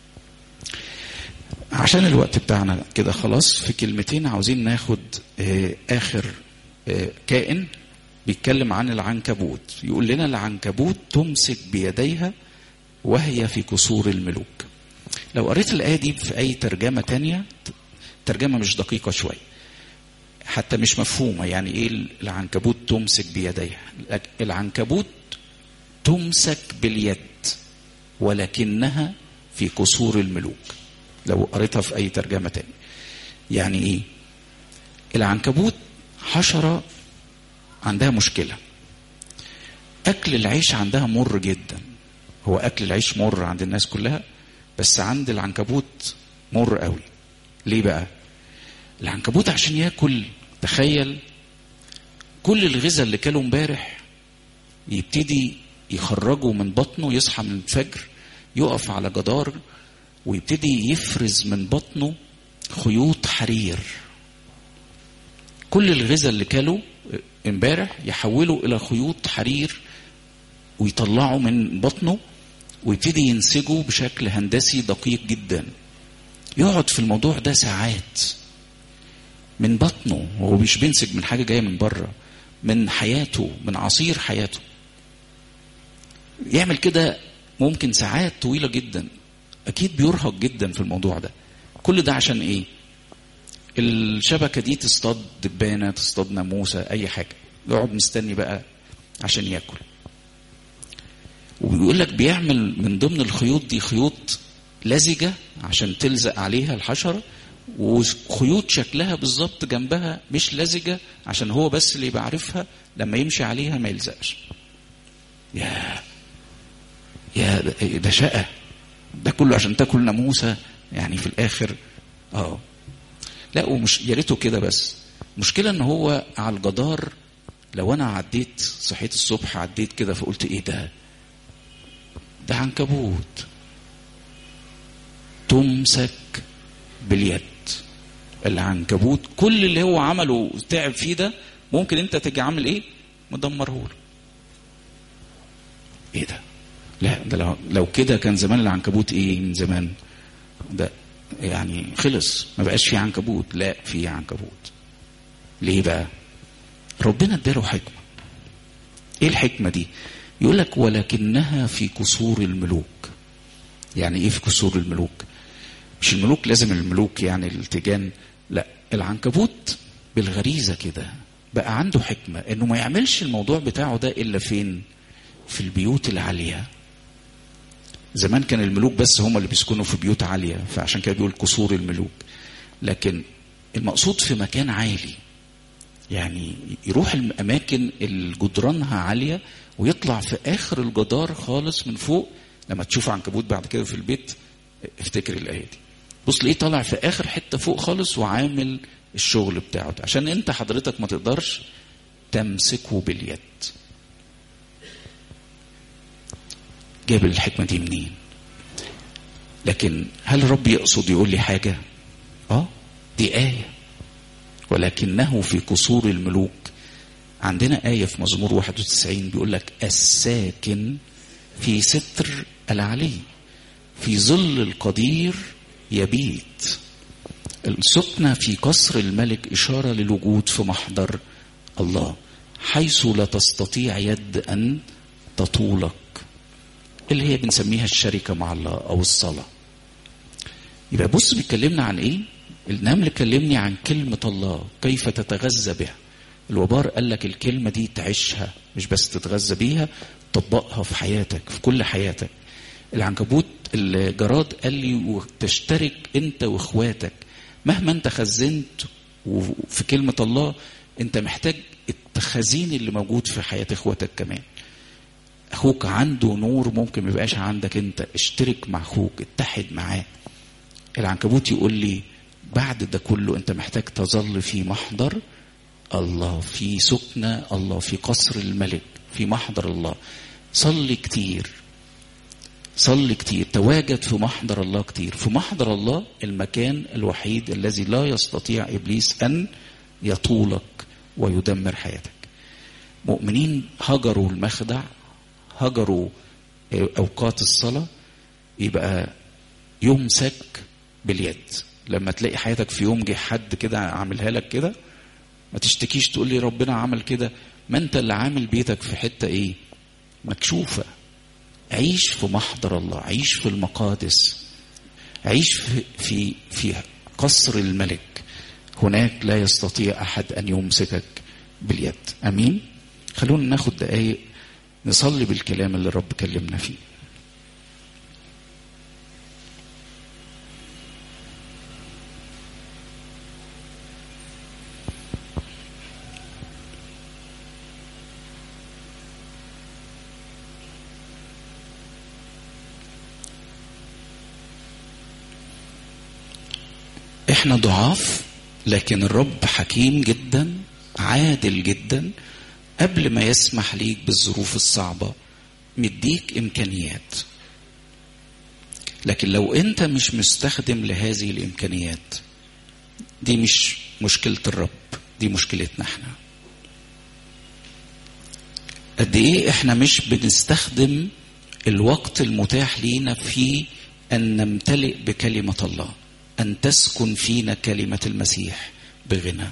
عشان الوقت بتاعنا كده خلاص في كلمتين عاوزين ناخد آه اخر آه كائن بيتكلم عن العنكبوت يقول لنا العنكبوت تمسك بيديها وهي في قصور الملوك لو قريت الآية دي في أي ترجمة تانية ترجمة مش دقيقة شوية حتى مش مفهومة يعني إيه العنكبوت تمسك بيديها العنكبوت تمسك باليد ولكنها في قصور الملوك لو قريتها في أي ترجمة تانية يعني إيه العنكبوت حشرة عندها مشكلة أكل العيش عندها مر جدا هو أكل العيش مر عند الناس كلها بس عند العنكبوت مر قوي ليه بقى العنكبوت عشان ياكل تخيل كل الغذاء اللي كاله امبارح يبتدي يخرجه من بطنه يصحى من الفجر يقف على جدار ويبتدي يفرز من بطنه خيوط حرير كل الغذاء اللي كاله امبارح يحوله الى خيوط حرير ويطلعه من بطنه ويبتدي ينسجه بشكل هندسي دقيق جدا يقعد في الموضوع ده ساعات من بطنه هو مش بينسج من حاجه جايه من بره من حياته من عصير حياته يعمل كده ممكن ساعات طويله جدا اكيد بيرهق جدا في الموضوع ده كل ده عشان ايه الشبكه دي تصطاد دبانه تصطاد ناموسه اي حاجه يقعد مستني بقى عشان ياكل وبيقول لك بيعمل من ضمن الخيوط دي خيوط لزجه عشان تلزق عليها الحشره وخيوط شكلها بالظبط جنبها مش لزجه عشان هو بس اللي يبقى عارفها لما يمشي عليها ما يلزقش يا يا ده شقه ده كله عشان تاكل ناموسه يعني في الاخر اه لا ومش يا ريته كده بس مشكلة ان هو على الجدار لو انا عديت صحيت الصبح عديت كده فقلت ايه ده ده عنكبوت تمسك باليد العنكبوت كل اللي هو عمله تعب فيه ده ممكن انت تيجي عامل ايه مدمره له ايه ده لا ده لو, لو كده كان زمان العنكبوت ايه من زمان ده يعني خلص ما بقاش فيه عنكبوت لا فيه عنكبوت ليه بقى ربنا اداله حكمه ايه الحكمه دي يقول لك ولكنها في قصور الملوك يعني ايه في قصور الملوك مش الملوك لازم الملوك يعني التيجان لا العنكبوت بالغريزه كده بقى عنده حكمه انه ما يعملش الموضوع بتاعه ده الا فين في البيوت العاليه زمان كان الملوك بس هم اللي بيسكنوا في بيوت عاليه فعشان كده بيقول قصور الملوك لكن المقصود في مكان عالي يعني يروح الاماكن اللي جدرانها عاليه ويطلع في اخر الجدار خالص من فوق لما تشوف عنكبوت بعد كده في البيت افتكر الايه دي بص ليه طالع في اخر حته فوق خالص وعامل الشغل بتاعه عشان انت حضرتك ما تقدرش تمسكه باليد جاب الحكمه دي منين لكن هل الرب يقصد يقول لي حاجه اه دي ايه ولكنه في قصور الملوك عندنا آية في مزمور 91 بيقول لك الساكن في ستر العلي في ظل القدير يبيت السكنة في قصر الملك إشارة للوجود في محضر الله حيث لا تستطيع يد أن تطولك اللي هي بنسميها الشركة مع الله أو الصلاة يبقى بص بيكلمنا عن إيه النمل كلمني عن كلمة الله كيف تتغذى بها الوبار قال لك الكلمة دي تعيشها مش بس تتغذى بيها تطبقها في حياتك في كل حياتك العنكبوت الجراد قال لي وتشترك انت واخواتك مهما انت خزنت في كلمة الله انت محتاج التخزين اللي موجود في حياة اخواتك كمان اخوك عنده نور ممكن ما يبقاش عندك انت اشترك مع اخوك اتحد معاه العنكبوت يقول لي بعد ده كله انت محتاج تظل في محضر الله في سكنة الله في قصر الملك في محضر الله صلي كتير صلي كتير تواجد في محضر الله كتير في محضر الله المكان الوحيد الذي لا يستطيع إبليس أن يطولك ويدمر حياتك مؤمنين هجروا المخدع هجروا أوقات الصلاة يبقى يمسك باليد لما تلاقي حياتك في يوم جه حد كده عاملها لك كده ما تشتكيش تقول لي ربنا عمل كده ما انت اللي عامل بيتك في حته ايه مكشوفه عيش في محضر الله عيش في المقادس عيش في في في قصر الملك هناك لا يستطيع احد ان يمسكك باليد امين خلونا ناخد دقايق نصلي بالكلام اللي الرب كلمنا فيه احنا ضعاف لكن الرب حكيم جدا عادل جدا قبل ما يسمح ليك بالظروف الصعبة مديك إمكانيات لكن لو أنت مش مستخدم لهذه الإمكانيات دي مش مشكلة الرب دي مشكلتنا احنا قد ايه احنا مش بنستخدم الوقت المتاح لينا في ان نمتلئ بكلمة الله أن تسكن فينا كلمة المسيح بغنى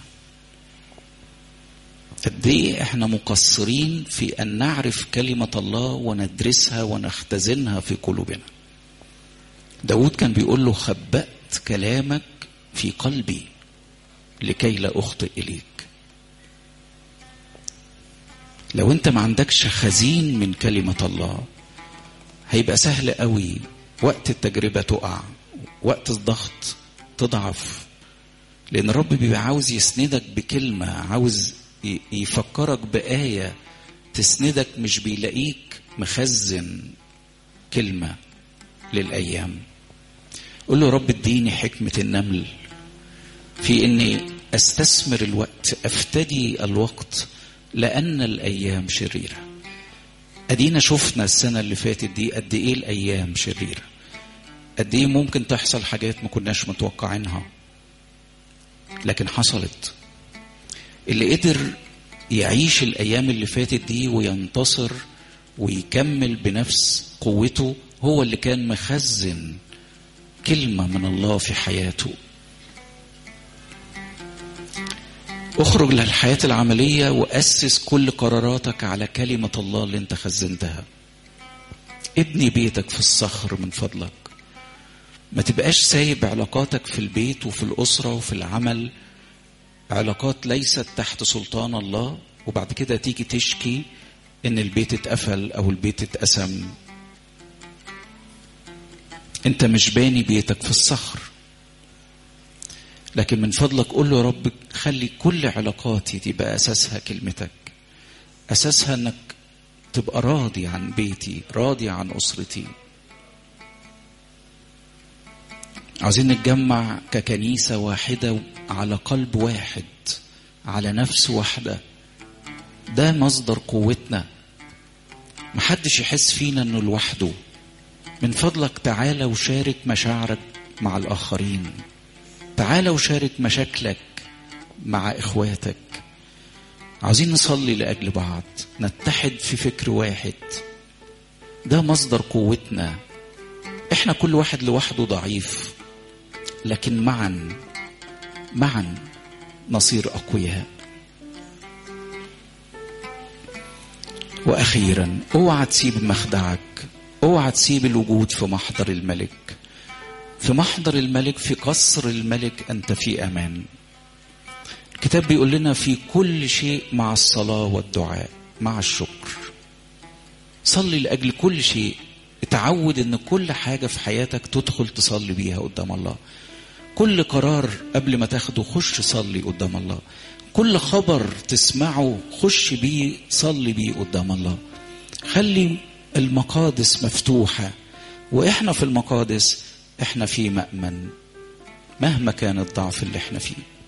قد ايه احنا مقصرين في ان نعرف كلمة الله وندرسها ونختزنها في قلوبنا داود كان بيقول له خبأت كلامك في قلبي لكي لا أخطئ إليك لو انت ما عندكش خزين من كلمة الله هيبقى سهل قوي وقت التجربة تقع وقت الضغط تضعف لأن الرب بيبقى عاوز يسندك بكلمة عاوز يفكرك بآية تسندك مش بيلاقيك مخزن كلمة للأيام قول له رب اديني حكمة النمل في اني استثمر الوقت افتدي الوقت لان الايام شريره ادينا شفنا السنه اللي فاتت دي قد ايه الايام شريره قد ايه ممكن تحصل حاجات ما كناش متوقعينها لكن حصلت اللي قدر يعيش الايام اللي فاتت دي وينتصر ويكمل بنفس قوته هو اللي كان مخزن كلمه من الله في حياته اخرج للحياة العملية وأسس كل قراراتك على كلمة الله اللي انت خزنتها ابني بيتك في الصخر من فضلك ما تبقاش سايب علاقاتك في البيت وفي الأسرة وفي العمل علاقات ليست تحت سلطان الله وبعد كده تيجي تشكي ان البيت اتقفل او البيت اتقسم انت مش باني بيتك في الصخر لكن من فضلك قول له يا رب خلي كل علاقاتي تبقى اساسها كلمتك اساسها انك تبقى راضي عن بيتي راضي عن اسرتي عايزين نتجمع ككنيسة واحدة على قلب واحد على نفس واحدة ده مصدر قوتنا محدش يحس فينا انه لوحده من فضلك تعالى وشارك مشاعرك مع الآخرين تعالى وشارك مشاكلك مع إخواتك عاوزين نصلي لأجل بعض نتحد في فكر واحد ده مصدر قوتنا احنا كل واحد لوحده ضعيف لكن معا معا نصير أقوياء وأخيرا اوعى تسيب مخدعك اوعى تسيب الوجود في محضر الملك في محضر الملك في قصر الملك انت في امان الكتاب بيقول لنا في كل شيء مع الصلاه والدعاء مع الشكر صلي لاجل كل شيء اتعود ان كل حاجه في حياتك تدخل تصلي بيها قدام الله كل قرار قبل ما تاخده خش صلي قدام الله كل خبر تسمعه خش بيه صلي بيه قدام الله خلي المقادس مفتوحة وإحنا في المقادس إحنا في مأمن مهما كان الضعف اللي إحنا فيه